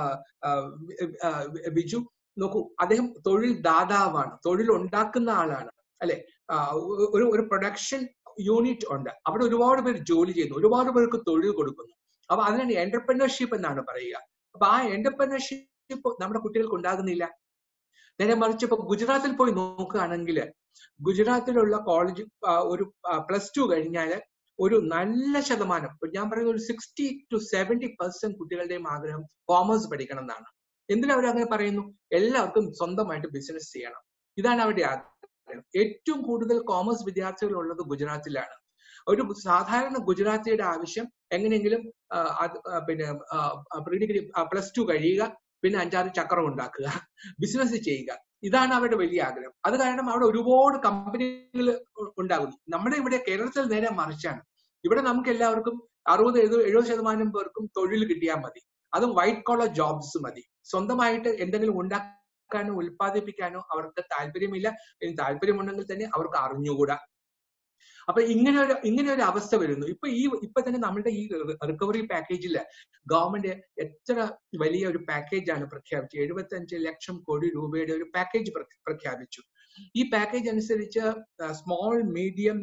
ബിജു നോക്കൂ അദ്ദേഹം തൊഴിൽ ദാതാവാണ് തൊഴിൽ ഉണ്ടാക്കുന്ന ആളാണ് അല്ലെ ആ, ഒ- ഒരു ഒരു പ്രൊഡക്ഷൻ യൂണിറ്റ് ഉണ്ട് അവിടെ ഒരുപാട് പേര് ജോലി ചെയ്യുന്നു ഒരുപാട് പേർക്ക് തൊഴിൽ കൊടുക്കുന്നു അപ്പൊ അതിനാണ് എന്റർപ്രണർഷിപ്പ് എന്നാണ് പറയുക അപ്പൊ ആ എന്റർപ്രണർഷിപ്പ് നമ്മുടെ കുട്ടികൾക്ക് ഉണ്ടാകുന്നില്ല നേരെ മറിച്ച് ഇപ്പൊ ഗുജറാത്തിൽ പോയി നോക്കുകയാണെങ്കിൽ ഗുജറാത്തിലുള്ള കോളേജ് ഒരു പ്ലസ് ടു കഴിഞ്ഞാല് ഒരു നല്ല ശതമാനം ഇപ്പൊ ഞാൻ പറയുന്ന ഒരു സിക്സ്റ്റി ടു സെവന്റി പെർസെന്റ് കുട്ടികളുടെയും ആഗ്രഹം കോമേഴ്സ് പഠിക്കണം എന്നാണ് എന്തിനാ അവർ അങ്ങനെ പറയുന്നു എല്ലാവർക്കും സ്വന്തമായിട്ട് ബിസിനസ് ചെയ്യണം ഇതാണ് അവരുടെ ആഗ്രഹം ഏറ്റവും കൂടുതൽ കോമേഴ്സ് വിദ്യാർത്ഥികൾ ഉള്ളത് ഗുജറാത്തിലാണ് ഒരു സാധാരണ ഗുജറാത്തിയുടെ ആവശ്യം എങ്ങനെയെങ്കിലും ആ, അത്, ആ, പിന്നെ പ്രീ ഡിഗ്രി പ്ലസ് ടു കഴിയുക പിന്നെ അഞ്ചാറ് ചക്രം ഉണ്ടാക്കുക ബിസിനസ് ചെയ്യുക ഇതാണ് അവരുടെ വലിയ ആഗ്രഹം അത് കാരണം അവിടെ ഒരുപാട് കമ്പനികൾ ഉണ്ടാകുന്നു നമ്മുടെ ഇവിടെ കേരളത്തിൽ നേരെ മറിച്ചാണ് ഇവിടെ നമുക്ക് എല്ലാവർക്കും അറുപത് എഴുപത് എഴുപത് ശതമാനം പേർക്കും തൊഴിൽ കിട്ടിയാൽ മതി അതും വൈറ്റ് കോളർ ജോബ്സ് മതി സ്വന്തമായിട്ട് എന്തെങ്കിലും ഉണ്ടാക്കാനോ ഉൽപ്പാദിപ്പിക്കാനോ അവർക്ക് താല്പര്യമില്ല ഇനി താല്പര്യമുണ്ടെങ്കിൽ തന്നെ അവർക്ക് അറിഞ്ഞുകൂടാ അപ്പൊ ഇങ്ങനെ ഒരു ഇങ്ങനെ ഒരു അവസ്ഥ വരുന്നു ഇപ്പൊ ഈ ഇപ്പൊ തന്നെ നമ്മുടെ ഈ റിക്കവറി പാക്കേജിൽ ഗവൺമെന്റ് എത്ര വലിയ ഒരു പാക്കേജ് ആണ് പ്രഖ്യാപിച്ചത് എഴുപത്തി അഞ്ച് ലക്ഷം കോടി രൂപയുടെ ഒരു പാക്കേജ് പ്രഖ്യാപിച്ചു ഈ പാക്കേജ് അനുസരിച്ച് small medium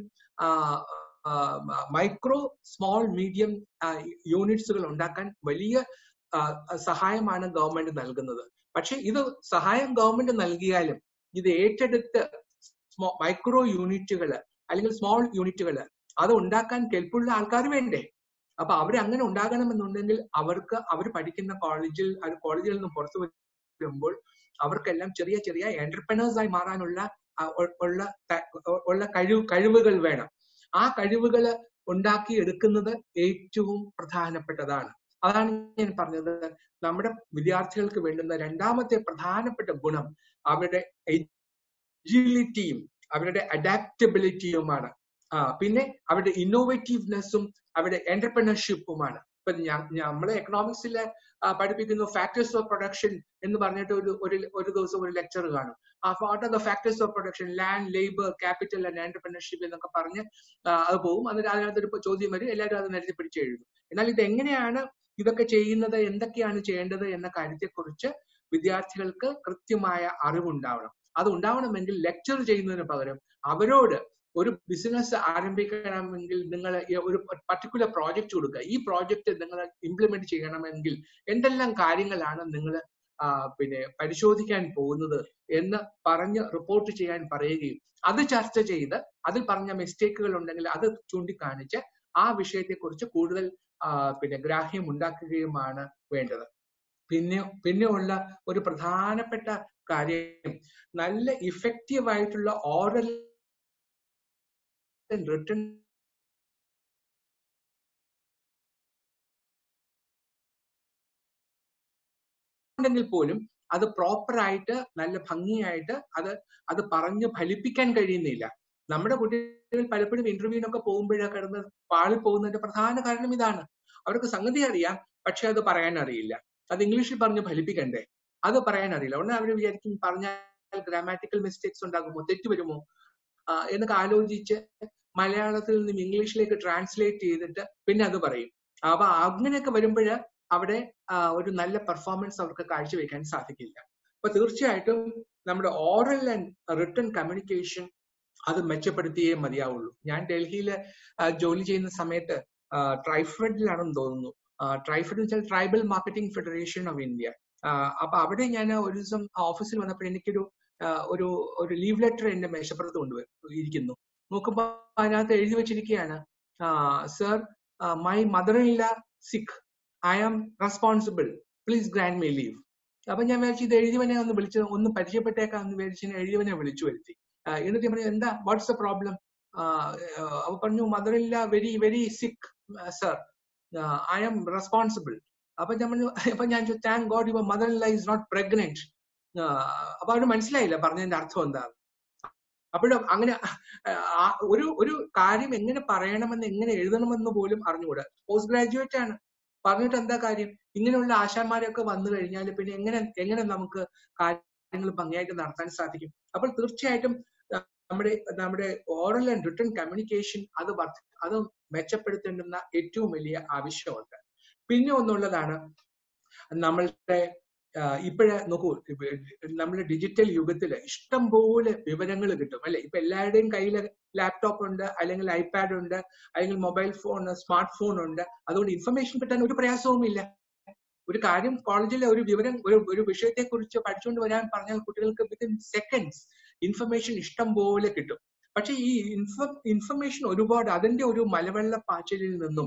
micro small medium യൂണിറ്റ്സുകൾ ഉണ്ടാക്കാൻ വലിയ ആ, സഹായമാണ് ഗവൺമെന്റ് നൽകുന്നത് പക്ഷെ ഇത് സഹായം ഗവൺമെന്റ് നൽകിയാലും ഇത് ഏറ്റെടുത്ത് മൈക്രോ യൂണിറ്റുകള് അല്ലെങ്കിൽ സ്മോൾ യൂണിറ്റുകള് അത് ഉണ്ടാക്കാൻ കെൽപ്പുള്ള ആൾക്കാർ വേണ്ടേ അപ്പൊ അവർ അങ്ങനെ ഉണ്ടാകണമെന്നുണ്ടെങ്കിൽ അവർക്ക് അവർ പഠിക്കുന്ന കോളേജിൽ അത് കോളേജിൽ നിന്ന് പുറത്തു വരുമ്പോൾ അവർക്കെല്ലാം ചെറിയ ചെറിയ എന്റർപ്രണേഴ്സ് ആയി മാറാനുള്ള ആ, ഉ- ഉള്ള ത- ഉള്ള കഴിവ് കഴിവുകൾ വേണം ആ കഴിവുകൾ ഉണ്ടാക്കി എടുക്കുന്നത് ഏറ്റവും പ്രധാനപ്പെട്ടതാണ് അതാണ് ഞാൻ പറഞ്ഞത് നമ്മുടെ വിദ്യാർത്ഥികൾക്ക് വേണ്ടുന്ന രണ്ടാമത്തെ പ്രധാനപ്പെട്ട ഗുണം അവരുടെ എജിലിറ്റിയും അവരുടെ അഡാപ്റ്റബിലിറ്റിയുമാണ് ആ പിന്നെ അവരുടെ ഇന്നോവേറ്റീവ്നെസ്സും അവരുടെ എന്റർപ്രണർഷിപ്പുമാണ് ഇപ്പൊ ഞ- നമ്മളെ എക്കണോമിക്സിലെ പഠിപ്പിക്കുന്ന ഫാക്ടേഴ്സ് ഓഫ് പ്രൊഡക്ഷൻ എന്ന് പറഞ്ഞിട്ട് ഒരു ഒരു ഒരു ദിവസം ഒരു ലെക്ചർ കാണും ആ what are the factors of production land labour capital and entrepreneurship എന്നൊക്കെ പറഞ്ഞ് ആ, അത് പോകും അതിന് അതിനകത്ത് ഒരു ചോദ്യം വരും എല്ലാവരും അത് നിരത്തി പിടിച്ച് എഴുതും എന്നാൽ ഇത് എങ്ങനെയാണ് ഇതൊക്കെ ചെയ്യുന്നത് എന്തൊക്കെയാണ് ചെയ്യേണ്ടത് എന്ന കാര്യത്തെക്കുറിച്ച് വിദ്യാർത്ഥികൾക്ക് കൃത്യമായ അറിവുണ്ടാവണം അത് ഉണ്ടാവണമെങ്കിൽ ലെക്ചർ ചെയ്യുന്നതിന് പകരം അവരോട് ഒരു ബിസിനസ് ആരംഭിക്കണമെങ്കിൽ നിങ്ങൾ ഒരു പർട്ടിക്കുലർ പ്രോജക്റ്റ് കൊടുക്കുക ഈ പ്രോജക്റ്റ് നിങ്ങൾ ഇംപ്ലിമെന്റ് ചെയ്യണമെങ്കിൽ എന്തെല്ലാം കാര്യങ്ങളാണ് നിങ്ങൾ പിന്നെ പരിശോധിക്കാൻ പോകുന്നത് എന്ന് പറഞ്ഞ് റിപ്പോർട്ട് ചെയ്യാൻ പറയുകയും അത് ചർച്ച ചെയ്ത് അതിൽ പറഞ്ഞ മിസ്റ്റേക്കുകൾ ഉണ്ടെങ്കിൽ അത് ചൂണ്ടിക്കാണിച്ച് ആ വിഷയത്തെക്കുറിച്ച് കൂടുതൽ ആ, പിന്നെ ഗ്രാഹ്യം ഉണ്ടാക്കുകയുമാണ് വേണ്ടത് പിന്നെ പിന്നെ ഉള്ള ഒരു പ്രധാനപ്പെട്ട കാര്യം നല്ല ഇഫക്റ്റീവ് ആയിട്ടുള്ള ഓറൽ റിട്ടേൺ ഉണ്ടെങ്കിൽ പോലും അത് പ്രോപ്പർ ആയിട്ട് നല്ല ഭംഗിയായിട്ട് അത് അത് പറഞ്ഞ് ഫലിപ്പിക്കാൻ കഴിയുന്നില്ല നമ്മുടെ കുട്ടികൾ പലപ്പോഴും ഇന്റർവ്യൂവിനൊക്കെ പോകുമ്പോഴേ കിടന്ന് പാളി പോകുന്നതിന്റെ പ്രധാന കാരണം ഇതാണ് അവർക്ക് സംഗതി അറിയാം പക്ഷെ അത് പറയാൻ അറിയില്ല അത് ഇംഗ്ലീഷിൽ പറഞ്ഞ് ഫലിപ്പിക്കണ്ടേ അത് പറയാൻ അറിയില്ല ഉടനെ അവർ വിചാരിക്കും പറഞ്ഞാൽ ഗ്രാമാറ്റിക്കൽ മിസ്റ്റേക്സ് ഉണ്ടാകുമോ തെറ്റ് വരുമോ ആ, എന്നൊക്കെ ആലോചിച്ച് മലയാളത്തിൽ നിന്നും ഇംഗ്ലീഷിലേക്ക് ട്രാൻസ്ലേറ്റ് ചെയ്തിട്ട് പിന്നെ അത് പറയും അപ്പൊ അങ്ങനെയൊക്കെ വരുമ്പോൾ അവിടെ ആ, ഒരു നല്ല പെർഫോമൻസ് അവർക്ക് കാഴ്ചവെക്കാൻ സാധിക്കില്ല അപ്പൊ തീർച്ചയായിട്ടും നമ്മുടെ ഓറൽ ആൻഡ് റിട്ടേൺ കമ്മ്യൂണിക്കേഷൻ അത് മെച്ചപ്പെടുത്തിയേ മതിയാവുള്ളൂ ഞാൻ ഡൽഹിയിൽ ജോലി ചെയ്യുന്ന സമയത്ത് ട്രൈഫെഡിലാണെന്ന് തോന്നുന്നു ട്രൈഫെഡ് എന്ന് വെച്ചാൽ tribal marketing federation of India അപ്പൊ അവിടെ ഞാൻ ഒരു ദിവസം ഓഫീസിൽ വന്നപ്പോൾ എനിക്കൊരു ആ, ഒരു ഒരു ലീവ് ലെറ്റർ എന്റെ മേശപ്പുറത്ത് കൊണ്ടുവരും ഇരിക്കുന്നു നോക്കുമ്പോ അതിനകത്ത് എഴുതി വെച്ചിരിക്കുകയാണ് sir my mother in law sick I am responsible please grant my leave അപ്പൊ ഞാൻ വിചാരിച്ചു ഇത് എഴുതിയവനെ ഒന്ന് വിളിച്ച് ഒന്ന് പരിചയപ്പെട്ടേക്കാം എന്ന് വിചാരിച്ച് ഞാൻ എഴുതിയവനെ വിളിച്ചു വരുത്തി ആ, എന്നിട്ട് ഞാൻ പറഞ്ഞു എന്താ വാട്ട്സ് ദ പ്രോബ്ലം അപ്പൊ പറഞ്ഞു mother in law very very sick sir I am responsible അപ്പൊ ഞാൻ പറഞ്ഞു അപ്പൊ ഞാൻ thank God your mother in law is not pregnant അപ്പൊ അവന് മനസ്സിലായില്ല പറഞ്ഞതിന്റെ അർത്ഥം എന്താണ് അപ്പോഴും അങ്ങനെ ആ ഒരു ഒരു കാര്യം എങ്ങനെ പറയണമെന്ന് എങ്ങനെ എഴുതണമെന്ന് പോലും അറിഞ്ഞുകൂടാ പോസ്റ്റ് ഗ്രാജുവേറ്റ് ആണ് പറഞ്ഞിട്ട് എന്താ കാര്യം ഇങ്ങനെയുള്ള ആശാന്മാരൊക്കെ വന്നു കഴിഞ്ഞാൽ പിന്നെ എങ്ങനെ എങ്ങനെ നമുക്ക് കാര്യങ്ങൾ ഭംഗിയായിട്ട് നടത്താൻ സാധിക്കും അപ്പോൾ തീർച്ചയായിട്ടും അഹ് നമ്മുടെ നമ്മുടെ ഓറൽ ആൻഡ് റിട്ടേൺ കമ്മ്യൂണിക്കേഷൻ അത് വർദ്ധ- അത് മെച്ചപ്പെടുത്തേണ്ടുന്ന ഏറ്റവും വലിയ ആവശ്യമുണ്ട് പിന്നെ ഒന്നുള്ളതാണ് നമ്മളുടെ ഇപ്പോഴേ നോക്കൂ ഇപ്പ നമ്മുടെ ഡിജിറ്റൽ യുഗത്തില് ഇഷ്ടം പോലെ വിവരങ്ങൾ കിട്ടും അല്ലെ ഇപ്പൊ എല്ലാവരുടെയും കയ്യിൽ ലാപ്ടോപ്പ് ഉണ്ട് അല്ലെങ്കിൽ ഐപാഡ് ഉണ്ട് അല്ലെങ്കിൽ മൊബൈൽ ഫോൺ സ്മാർട്ട് ഫോൺ ഉണ്ട് അതുകൊണ്ട് ഇൻഫർമേഷൻ കിട്ടാൻ ഒരു പ്രയാസവും ഇല്ല ഒരു കാര്യം കോളേജിലെ ഒരു വിവരം ഒരു ഒരു വിഷയത്തെ കുറിച്ച് പഠിച്ചുകൊണ്ട് വരാൻ പറഞ്ഞാൽ കുട്ടികൾക്ക് വിത്തിൻ സെക്കൻഡ്സ് ഇൻഫർമേഷൻ ഇഷ്ടം പോലെ കിട്ടും പക്ഷെ ഈ ഇൻഫ ഇൻഫർമേഷൻ ഒരുപാട് അതിന്റെ ഒരു മലവെള്ള പാച്ചിലിൽ നിന്നും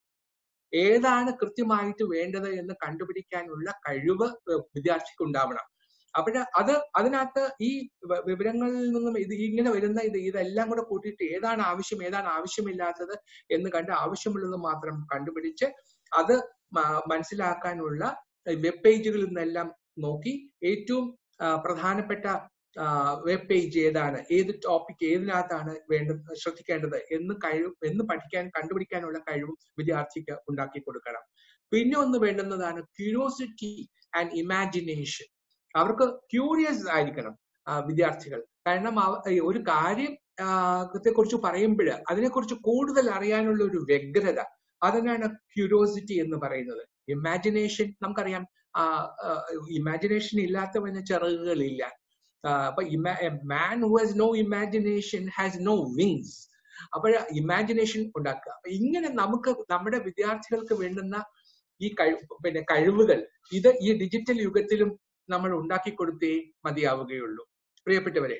ഏതാണ് കൃത്യമായിട്ട് വേണ്ടത് എന്ന് കണ്ടുപിടിക്കാനുള്ള കഴിവ് വിദ്യാർത്ഥിക്ക് ഉണ്ടാവണം അപ്പോഴ അത് അതിനകത്ത് ഈ വ- വിവരങ്ങളിൽ നിന്നും ഇത് ഇങ്ങനെ വരുന്ന ഇത് ഇതെല്ലാം കൂടെ കൂട്ടിയിട്ട് ഏതാണ് ആവശ്യം ഏതാണ് ആവശ്യമില്ലാത്തത് എന്ന് കണ്ട് ആവശ്യമുള്ളത് മാത്രം കണ്ടുപിടിച്ച് അത് മ- മനസ്സിലാക്കാനുള്ള വെബ് പേജുകളിൽ നിന്നെല്ലാം നോക്കി ഏറ്റവും ആ, പ്രധാനപ്പെട്ട വെബ് പേജ് ഏതാണ് ഏത് ടോപ്പിക് ഏതിനകത്താണ് വേണ്ട ശ്രദ്ധിക്കേണ്ടത് എന്ന് കഴിവ് എന്ന് പഠിക്കാൻ കണ്ടുപിടിക്കാനുള്ള കഴിവും വിദ്യാർത്ഥിക്ക് ഉണ്ടാക്കി കൊടുക്കണം പിന്നെ ഒന്ന് വേണ്ടുന്നതാണ് ക്യൂരിയോസിറ്റി ആൻഡ് ഇമാജിനേഷൻ അവർക്ക് ക്യൂരിയസ് ആയിരിക്കണം ആ, വിദ്യാർത്ഥികൾ കാരണം അവ- ഈ ഒരു കാര്യം കുറിച്ച് പറയുമ്പോൾ അതിനെക്കുറിച്ച് കൂടുതൽ അറിയാനുള്ള ഒരു വ്യഗ്രത അതിനാണ് ക്യൂരിയോസിറ്റി എന്ന് പറയുന്നത് ഇമാജിനേഷൻ നമുക്കറിയാം ഇമാജിനേഷൻ ഇല്ലാത്തവന് ചിറകുകളില്ല ആഹ് അപ്പൊ man who has no imagination has no wings അപ്പോൾ ഇമാജിനേഷൻ ഉണ്ടാക്കുക അപ്പൊ ഇങ്ങനെ നമുക്ക് നമ്മുടെ വിദ്യാർത്ഥികൾക്ക് വേണ്ടുന്ന ഈ കഴി പിന്നെ കഴിവുകൾ ഇത് ഈ ഡിജിറ്റൽ യുഗത്തിലും നമ്മൾ ഉണ്ടാക്കി കൊടുത്തേ മതിയാവുകയുള്ളൂ പ്രിയപ്പെട്ടവരെ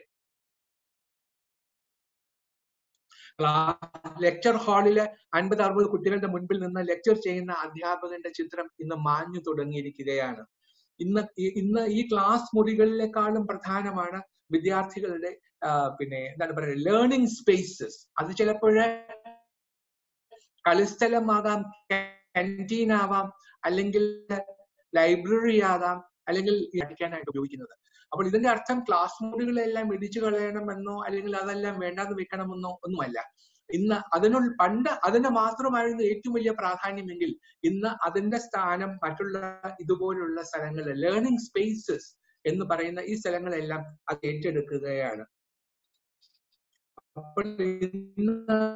ലെക്ചർ ഹാളില് അൻപത് അറുപത് കുട്ടികളുടെ മുൻപിൽ നിന്ന് ലെക്ചർ ചെയ്യുന്ന അധ്യാപകന്റെ ചിത്രം ഇന്ന് മാഞ്ഞു തുടങ്ങിയിരിക്കുകയാണ് ഇന്ന് ഈ- ഇന്ന് ഈ ക്ലാസ് മുറികളിലേക്കാളും പ്രധാനമാണ് വിദ്യാർത്ഥികളുടെ ആ, പിന്നെ എന്താണ് പറയുക ലേണിംഗ് സ്പേസസ് അത് ചിലപ്പോഴ് കളിസ്ഥലമാകാം ക്യാൻറ്റീൻ ആവാം അല്ലെങ്കിൽ ലൈബ്രറി ആകാം അല്ലെങ്കിൽ ഈ പഠിക്കാനായിട്ട് ഉപയോഗിക്കുന്നത് അപ്പോൾ ഇതിന്റെ അർത്ഥം ക്ലാസ് മുറികളെല്ലാം ഇടിച്ചു കളയണമെന്നോ അല്ലെങ്കിൽ അതെല്ലാം വേണ്ടാന്ന് വെക്കണമെന്നോ ഒന്നുമല്ല ഇന്ന് അതിനുള്ള പണ്ട് അതിന് മാത്രമായിരുന്നു ഏറ്റവും വലിയ പ്രാധാന്യമെങ്കിൽ ഇന്ന് അതിന്റെ സ്ഥാനം മറ്റുള്ള ഇതുപോലുള്ള സ്ഥലങ്ങൾ ലേണിംഗ് സ്പേസസ് എന്ന് പറയുന്ന ഈ സ്ഥലങ്ങളെല്ലാം അത് ഏറ്റെടുക്കുകയാണ് അപ്പോൾ ഇന്ന്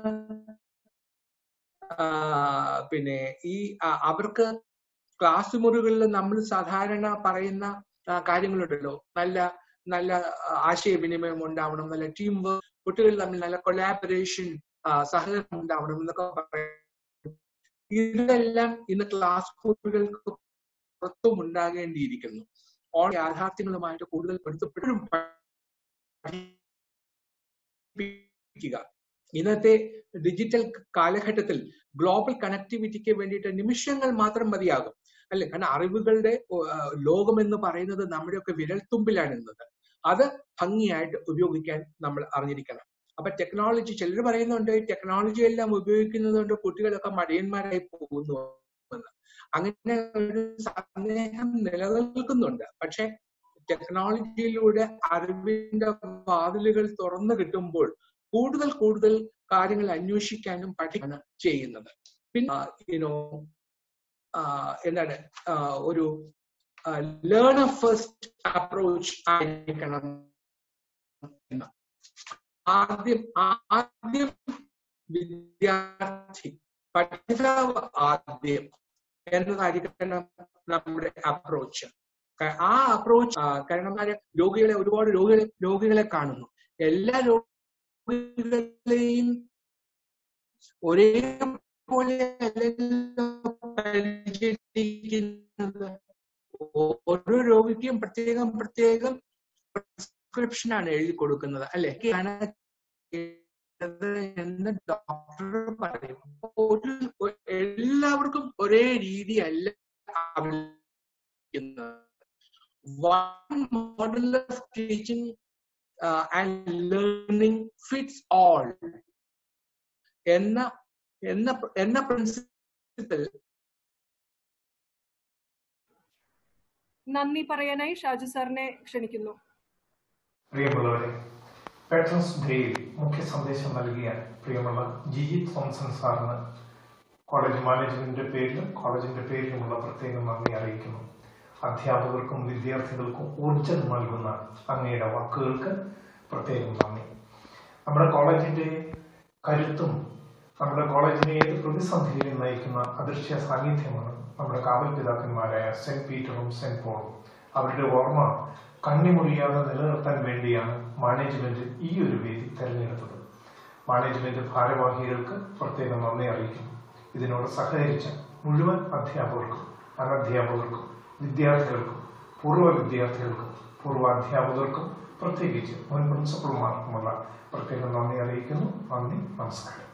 ആ, പിന്നെ ഈ ആ, അവർക്ക് ക്ലാസ് മുറികളിൽ നമ്മൾ സാധാരണ പറയുന്ന ആ, കാര്യങ്ങളുണ്ടല്ലോ നല്ല നല്ല ആ, ആശയവിനിമയം ഉണ്ടാവണം നല്ല ടീം വർക്ക് കുട്ടികൾ തമ്മിൽ നല്ല കൊലാബറേഷൻ സഹകരണം ഉണ്ടാവണം എന്നൊക്കെ പറയും ഇതെല്ലാം ഇന്ന് ക്ലാസ് മുറികൾക്ക് പുറത്തും ഉണ്ടാകേണ്ടിയിരിക്കുന്നു ഓൺ യാഥാർത്ഥ്യങ്ങളുമായിട്ട് കൂടുതൽ പൊരുത്തപ്പെടും പഠിപ്പിക്കുക ഇന്നത്തെ ഡിജിറ്റൽ കാലഘട്ടത്തിൽ ഗ്ലോബൽ കണക്ടിവിറ്റിക്ക് വേണ്ടിയിട്ട് നിമിഷങ്ങൾ മാത്രം മതിയാകും അല്ലെ കാരണം അറിവുകളുടെ ആ, ലോകം എന്ന് പറയുന്നത് നമ്മുടെയൊക്കെ വിരൽത്തുമ്പിലാണ് ഇന്നത് അത് ഭംഗിയായിട്ട് ഉപയോഗിക്കാൻ നമ്മൾ അറിഞ്ഞിരിക്കണം അപ്പൊ ടെക്നോളജി ചിലർ പറയുന്നുണ്ട് ടെക്നോളജി എല്ലാം ഉപയോഗിക്കുന്നത് കൊണ്ട് കുട്ടികളൊക്കെ മടിയന്മാരായി പോകുന്നു എന്ന് അങ്ങനെ ഒരു സന്ദേഹം നിലനിൽക്കുന്നുണ്ട് പക്ഷെ ടെക്നോളജിയിലൂടെ അറിവിന്റെ വാതിലുകൾ തുറന്നു കിട്ടുമ്പോൾ കൂടുതൽ കൂടുതൽ കാര്യങ്ങൾ അന്വേഷിക്കാനും പഠിക്കാനും ചെയ്യുന്നത് പിന്നെ യുനോ എന്താണ് ആ, ഒരു ലേണർ ഫസ്റ്റ് അപ്രോച്ച് ആയിരിക്കണം എന്ന്. ആദ്യം ആദ്യം വിദ്യാർത്ഥി പഠിതാവ് ആദ്യം എന്നതായിരിക്കണം നമ്മുടെ അപ്രോച്ച് ആ അപ്രോച്ച് കാരണം ആര് രോഗികളെ ഒരുപാട് രോഗികളെ രോഗികളെ കാണുന്നു എല്ലാ രോഗികളെയും ഒരേപോലെ അല്ലല്ലോ പരിചരിക്കുന്നത് ഓരോ രോഗിക്കും പ്രത്യേകം പ്രത്യേകം പ്രിസ്ക്രിപ്ഷൻ ആണ് എഴുതി കൊടുക്കുന്നത് അല്ലെ ആണ് എന്ന് ഡോക്ടർ പറയും ഒരു എല്ലാവർക്കും ഒരേ രീതിയല്ല അവലംബിക്കുന്നത് one model of teaching uh, and learning fits all എന്ന എന്ന എന്ന പ്രിൻസിപ്പിൾ നന്ദി പറയാനായി ഷാജു സാറിനെ ക്ഷണിക്കുന്നു പ്രിയമുള്ളവരെ പെട്രൻസ് ഡേയിൽ മുഖ്യ സന്ദേശം നൽകിയ പ്രിയമുള്ള ജിജി തോംസൺ സാറിന് കോളേജ് മാനേജ്മെന്റിന്റെ പേരിലും കോളേജിന്റെ പേരിലുമുള്ള പ്രത്യേക നന്ദി അറിയിക്കുന്നു അധ്യാപകർക്കും വിദ്യാർത്ഥികൾക്കും ഊർജം നൽകുന്ന അങ്ങയുടെ വാക്കുകൾക്ക് പ്രത്യേകം നന്ദി നമ്മുടെ കോളേജിന്റെ കരുത്തും നമ്മുടെ കോളേജിനെ ഏത് പ്രതിസന്ധിയിലും നയിക്കുന്ന അദൃശ്യ സാന്നിധ്യമാണ് നമ്മുടെ കാവൽ പിതാക്കന്മാരായ സെന്റ് പീറ്ററും സെന്റ് പോളും അവരുടെ ഓർമ്മ കണ്ണിമുറിയാതെ നിലനിർത്താൻ വേണ്ടിയാണ് മാനേജ്മെന്റ് ഈ ഒരു വേദി തെരഞ്ഞെടുത്തത് മാനേജ്മെന്റ് ഭാരവാഹികൾക്ക് പ്രത്യേകം നന്ദി അറിയിക്കുന്നു ഇതിനോട് സഹകരിച്ച മുഴുവൻ അധ്യാപകർക്കും അനധ്യാപകർക്കും വിദ്യാർത്ഥികൾക്കും പൂർവ്വ വിദ്യാർത്ഥികൾക്കും പൂർവ്വ അധ്യാപകർക്കും പ്രത്യേകിച്ച് മുൻ പ്രിൻസിപ്പൽമാർക്കുമുള്ള പ്രത്യേകം നന്ദി അറിയിക്കുന്നു നന്ദി നമസ്കാരം